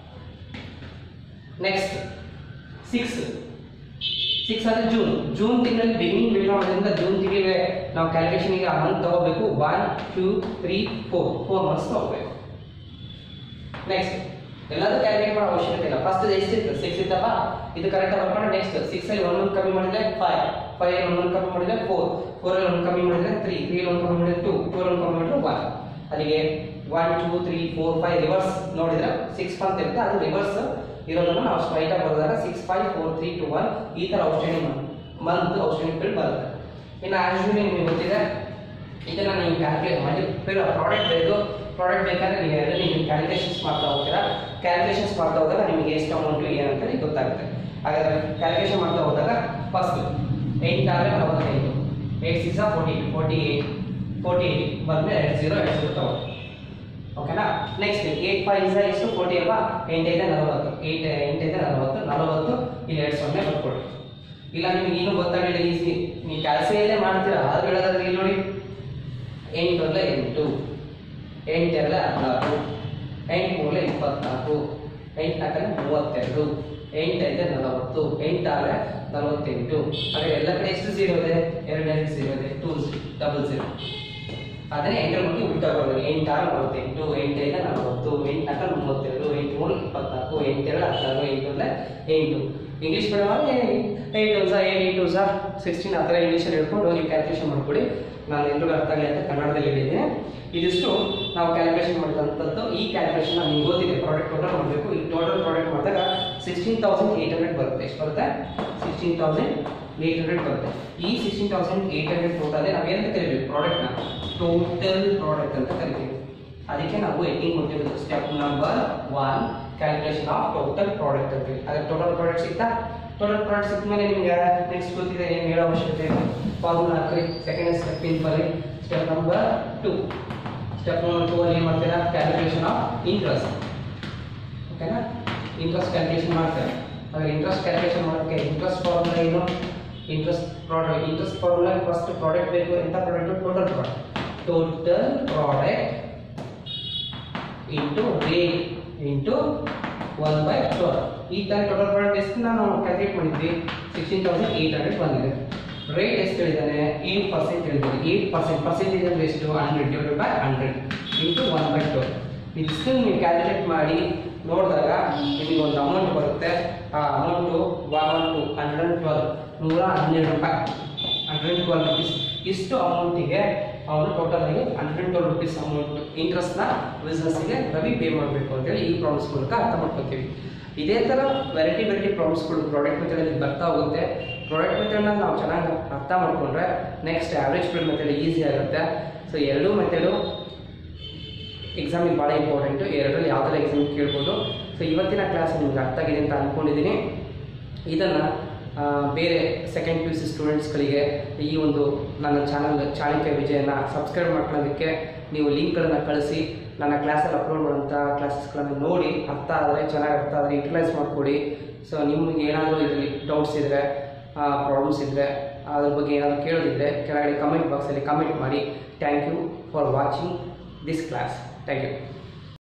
next six six ಅಂದ್ರೆ ಜೂನ್ ಜೂನ್ ತಿಂಗಳಲ್ಲಿ ಬಿಗಿನಿಂಗ್ ಬಿಲ್ ಮಾಡೋದ್ರಿಂದ ಜೂನ್ ತಿಂಗಳಿಗೆ ನಾವು ಕ್ಯಾಲ್ಕುಲೇಷನ್ಗೆ ಆ ಮಂತ್ ತಗೋಬೇಕು one two three four four months ತಗೋಬೇಕು ನೆಕ್ಸ್ಟ್ ಎಲ್ಲದೂ ಕ್ಯಾಲ್ಕುಲೇಟ್ ಮಾಡೋ ಅವಶ್ಯಕತೆ ಇಲ್ಲ ಫಸ್ಟ್ ಎಷ್ಟಿತ್ತು ಸಿಕ್ಸ್ ಇತ್ತಪ್ಪ ಇದು ಕರೆಕ್ಟಾಗಿ ಬರ್ಕೊಂಡು ನೆಕ್ಸ್ಟ್ ಸಿಕ್ಸ್ ಅಲ್ಲಿ ಒಂದೊಂದು ಕಮ್ಮಿ ಮಾಡಿದ್ರೆ ಫೈವ್ ಫೈವ್ ಅಲ್ಲಿ ಒಂದೊಂದು ಕಮ್ಮಿ ಮಾಡಿದ್ರೆ ಫೋರ್ ಫೋರ್ ಅಲ್ಲಿ ಒಂದು ಕಮ್ಮಿ ಮಾಡಿದ್ರೆ ತ್ರೀ ತ್ರೀ ಅಲ್ಲಿ ಒಂದು ಕಮ್ಮಿ ಮಾಡಿದ್ರೆ ಟೂ ಟೂ ಅಲ್ಲಿ ಒಂದು ಕಮ್ಮಿ ಮಾಡಿದ್ರೆ ಒನ್ ಅಲ್ಲಿಗೆ one two three four five reverse ನೋಡಿದ್ರೆ ಸಿಕ್ಸ್ ಮಂತ್ ಇರುತ್ತೆ ಅದು ರಿವರ್ಸ್ ಇರೋದನ್ನು ನಾವು ಸ್ಟ್ರೈಟ್ ಆಗಿ ಬರೆದಾಗ six five four three two one ಈ ಥರ ಔಷಧಿ ಮಂತ್ ಔಷಧಿ ಬಿಲ್ ಬರುತ್ತೆ ಇನ್ನು ಆ್ಯಕ್ಚುಲಿ ನಿಮಗೆ ಗೊತ್ತಿದೆ ಇದನ್ನ ನೀವು ಕ್ಯಾಲ್ಕುಲೇಟ್ ಮಾಡಿ ಪ್ರಾಡಕ್ಟ್ ಬೇಕು ಪ್ರಾಡಕ್ಟ್ ಬೇಕಾದ್ರೆ ನೀವು ಎರಡು ನೀವು ಕ್ಯಾಲ್ಕುಲೇಷನ್ಸ್ ಮಾಡ್ತಾ ಹೋಗ್ತೀರಾ ಕ್ಯಾಲ್ಕುಲೇಷನ್ಸ್ ಮಾಡ್ತಾ ಹೋದಾಗ ನಿಮಗೆ ಎಷ್ಟು ಅಮೌಂಟು ಏನಂತೇಳಿ ಗೊತ್ತಾಗುತ್ತೆ ಹಾಗಾದ್ರೆ ಕ್ಯಾಲ್ಕುಲೇಷನ್ ಮಾಡ್ತಾ ಹೋದಾಗ ಫಸ್ಟ್ ಏಯ್ಟ್ ಆದರೆ ನಲವತ್ತೈದು eight six forty forty eight forty eight ಬಂದರೆ ಎರಡು ಜೀರೋ ಎರಡು ಜೀರೋ ತಗೊಳ್ಳಿ ಓಕೆನಾ ನೆಕ್ಸ್ಟ್ ಏಟ್ ಫೈವ್ ಇಸ್ ಎಷ್ಟು ಫೋರ್ಟಿ ಅಲ್ವಾ ಎಂಟೈದೆ ನಲವತ್ತು ಏಟ್ ಎಂಟೈದೆ ನಲವತ್ತು ನಲವತ್ತು ಇಲ್ಲಿ ಎರಡು ಸೊನ್ನೆ ಬರ್ಕೊಡಿ ಇಲ್ಲ ನಿಮಗೆ ಏನು ಗೊತ್ತಾಗಲಿಲ್ಲ ಈಸಿ ನೀವು ಕೆಲಸದಲ್ಲೇ ಮಾಡ್ತೀರಾ ಆದ್ರೂ ಹೇಳೋದಾದ್ರೆ ಇಲ್ಲಿ ನೋಡಿ ಎಂಟಲ್ಲ ಎಂಟು ಎಂಟೆರಡ ಹದಿನಾರು ಎಂಟು ಮೂರಲೆ ಇಪ್ಪತ್ನಾಲ್ಕು ಎಂಟು ನಾಲ್ಕಲೆ ಮೂವತ್ತೆರಡು ಎಂಟೈದೆ ನಲವತ್ತು ಎಂಟಾದ್ರೆ ನಲವತ್ತೆಂಟು ಹಾಗೆ ಎಲ್ಲ ಕಡೆ ಎಷ್ಟು ಝೀರೋ ಇದೆ ಎರಡೆರಡು ಝೀರೋ ಇದೆ ಟೂ ಡಬಲ್ ಝೀರೋ ಅದನ್ನೇ ಎಂಟರ ಬಗ್ಗೆ ಉಲ್ಟಾ ಬರೋದು ಎಂಟಾರು ನಲವತ್ತೆಂಟು ಎಂಟೈದ ನಲವತ್ತು ಎಂಟು ನಾಲ್ಕು ಮೂವತ್ತೆರಡು ಎಂಟು ಮೂರು ಇಪ್ಪತ್ನಾಲ್ಕು ಎಂಟೆರಡು ಹದಿನಾರು ಎಂಟಲ್ಲ ಎಂಟು ಇಂಗ್ಲೀಷ್ ಮೀಡಿಯಮ್ ಏಯ್ಟ್ ಟೂ ಝಾ ಏಟ್ ಏಟ್ ಟೂ ಝಾ ಸಿಕ್ಸ್ಟೀನ್ ಆ ಥರ ಇಂಗ್ಲೀಷಲ್ಲಿ ಹೇಳ್ಕೊಂಡು ನೀವು ಕ್ಯಾಲ್ಕುಲೇಷನ್ ಮಾಡ್ಕೊಡಿ ನಾನು ಎಲ್ರಿಗೂ ಅರ್ಥ ಆಗಲಿ ಅಂತ ಕನ್ನಡದಲ್ಲಿ ಹೇಳಿದ್ದೀನಿ ಇದಿಷ್ಟು ನಾವು ಕ್ಯಾಲ್ಕುಲೇಷನ್ ಮಾಡಿದಂಥದ್ದು ಈ ಕ್ಯಾಲ್ಕುಲೇಷನ್ ನಿಮ್ಗೆ ಗೊತ್ತಿದೆ ಪ್ರಾಡಕ್ಟ್ ಟೋಟಲ್ ಮಾಡಬೇಕು ಈ ಟೋಟಲ್ ಪ್ರಾಡಕ್ಟ್ ಮಾಡಿದಾಗ ಸಿಕ್ಸ್ಟೀನ್ ತೌಸಂಡ್ ಏಯ್ಟ್ ಹಂಡ್ರೆಡ್ ಬರುತ್ತೆ ಎಷ್ಟು ಬರುತ್ತೆ ಸಿಕ್ಸ್ಟೀನ್ ತೌಸಂಡ್ ಏಯ್ಟ್ ಹಂಡ್ರೆಡ್ ಬರುತ್ತೆ ಈ sixteen thousand eight hundred total ನಾವು ಏನಂತ ಕರಿಬೇಕು ಪ್ರಾಡಕ್ಟ್ನ ಟೋಟಲ್ ಪ್ರಾಡಕ್ಟ್ ಅಂತ ಕರಿತೀವಿ ಅದಕ್ಕೆ ನಾವು ಹೆಡ್ಡಿಂಗ್ ಕೊಟ್ಟಿರೋದು step number one calculation of total product ಅಂತೀವಿ ಅದಕ್ಕೆ ಟೋಟಲ್ ಪ್ರಾಡಕ್ಟ್ ಸಿಗ್ತಾ ಟೋಟಲ್ ಪ್ರಾಡಕ್ಟ್ ಸಿಕ್ಕ ಮೇಲೆ ನಿಮ್ಗೆ ನೆಕ್ಸ್ಟ್ ಗೊತ್ತಿದೆ ಏನು ಹೇಳೋ ಅವಶ್ಯಕತೆ ಇಲ್ಲ ಫಾರ್ಮುಲಾ ಹಾಕ್ರಿ ಸೆಕೆಂಡ್ ಸ್ಟೆಪ್ ಇನ್ ಬರೀ step number two step number two ಅಲ್ಲಿ ಏನು ಮಾಡ್ತೀರಾ ಕ್ಯಾಲ್ಕುಲೇಷನ್ ಆಫ್ ಇಂಟ್ರೆಸ್ಟ್ ಓಕೆನಾ ಇಂಟ್ರೆಸ್ಟ್ ಕ್ಯಾಲ್ಕುಲೇಷನ್ ಮಾಡ್ತಾರೆ ಹಾಗೆ ಇಂಟ್ರೆಸ್ಟ್ ಕ್ಯಾಲ್ಕುಲೇಷನ್ ಮಾಡೋಕ್ಕೆ ಇಂಟ್ರೆಸ್ಟ್ ಫಾರ್ಮುಲಾ ಏನು interest product interest formula first product ಬೇಕು ಎಂಥ product total product total product into rate into one by twelve ಈ ಥರ ಟೋಟಲ್ ಪ್ರಾಡಕ್ಟ್ ಎಷ್ಟು ನಾವು ಕ್ಯಾಲ್ಕುಲೇಟ್ ಮಾಡಿದ್ವಿ ಸಿಕ್ಸ್ಟೀನ್ ತೌಸಂಡ್ ಏಯ್ಟ್ ಹಂಡ್ರೆಡ್ ಬಂದಿದೆ ರೇಟ್ ಎಷ್ಟು ಹೇಳಿದ್ದಾನೆ ಏಟ್ ಪರ್ಸೆಂಟ್ ಹೇಳಿದ್ದಾನೆ ಏಟ್ ಪರ್ಸೆಂಟ್ ಪರ್ಸೆಂಟೇಜ್ ಅಂದರೆ ಎಷ್ಟು hundred divide by hundred into one by twelve ಇದಿಷ್ಟು ನೀವು ಕ್ಯಾಲ್ಕುಲೇಟ್ ಮಾಡಿ ನೋಡಿದಾಗ ನಿಮಗೆ ಒಂದು ಅಮೌಂಟ್ ಬರುತ್ತೆ ಆ amount one two hundred twelve ನೂರ ಹನ್ನೆರಡು ರೂಪಾಯಿ ಹಂಡ್ರೆಡ್ ಟ್ವೆಲ್ ರುಪೀಸ್ ಇಷ್ಟು ಅಮೌಂಟಿಗೆ ಅವನು ಟೋಟಲ್ ಆಗಿ ಹಂಡ್ರೆಡ್ ಟ್ವೆಲ್ ರುಪೀಸ್ ಅಮೌಂಟ್ ಇಂಟ್ರೆಸ್ಟ್ನ ಬಿಸ್ನೆಸ್ಸಿಗೆ ರವಿ ಪೇ ಮಾಡಬೇಕು ಅಂತೇಳಿ ಈ ಪ್ರಾಬ್ಲಮ್ಸ್ ಮೂಲಕ ಅರ್ಥ ಮಾಡ್ಕೊತೀವಿ ಇದೇ ಥರ ವೆರೈಟಿ ವೆರೈಟಿ ಪ್ರಾಬ್ಲಮ್ಸ್ಗಳು ಪ್ರಾಡಕ್ಟ್ ಮೆಥಡಲ್ಲಿ ಬರ್ತಾ ಹೋಗುತ್ತೆ ಪ್ರಾಡಕ್ಟ್ ಮೆಥಡ್ನ ನಾವು ಚೆನ್ನಾಗಿ ಅರ್ಥ ಮಾಡಿಕೊಂಡ್ರೆ next average bill method easy ಆಗುತ್ತೆ ಸೊ ಎರಡೂ ಮೆಥಡು ಎಕ್ಸಾಮಿಗೆ ಭಾಳ ಇಂಪಾರ್ಟೆಂಟು ಎರಡರಲ್ಲಿ ಯಾವುದೆಲ್ಲ ಎಕ್ಸಾಮ್ ಕೇಳ್ಬೋದು ಸೊ ಇವತ್ತಿನ ಕ್ಲಾಸ್ ನಿಮ್ಗೆ ಅರ್ಥ ಆಗಿದೆ ಅಂತ ಅಂದ್ಕೊಂಡಿದ್ದೀನಿ ಇದನ್ನು ಬೇರೆ ಸೆಕೆಂಡ್ ಪಿ ಯು ಸಿ ಸ್ಟೂಡೆಂಟ್ಸ್ಗಳಿಗೆ ಈ ಒಂದು ನನ್ನ ಚಾನಲ್ ಚಾಣಕ್ಯ ವಿಜಯನ ಸಬ್ಸ್ಕ್ರೈಬ್ ಮಾಡ್ಕೊಳ್ಳೋದಕ್ಕೆ ನೀವು ಲಿಂಕ್ಗಳನ್ನು ಕಳಿಸಿ ನನ್ನ ಕ್ಲಾಸಲ್ಲಿ ಅಪ್ಲೋಡ್ ಮಾಡೋಂಥ ಕ್ಲಾಸಸ್ಗಳನ್ನು ನೋಡಿ ಅರ್ಥ ಆದರೆ ಚೆನ್ನಾಗಿ ಅರ್ಥ ಆದರೆ ಯುಟಿಲೈಸ್ ಮಾಡಿಕೊಡಿ ಸೊ ನಿಮ್ಗೆ ಏನಾದರೂ ಇದರಲ್ಲಿ ಡೌಟ್ಸ್ ಇದ್ದರೆ ಪ್ರಾಬ್ಲಮ್ಸ್ ಇದ್ದರೆ ಅದ್ರ ಬಗ್ಗೆ ಏನಾದರೂ ಕೇಳೋದಿದ್ದರೆ ಕೆಳಗಡೆ ಕಮೆಂಟ್ ಬಾಕ್ಸಲ್ಲಿ ಕಮೆಂಟ್ ಮಾಡಿ thank you for watching this class thank you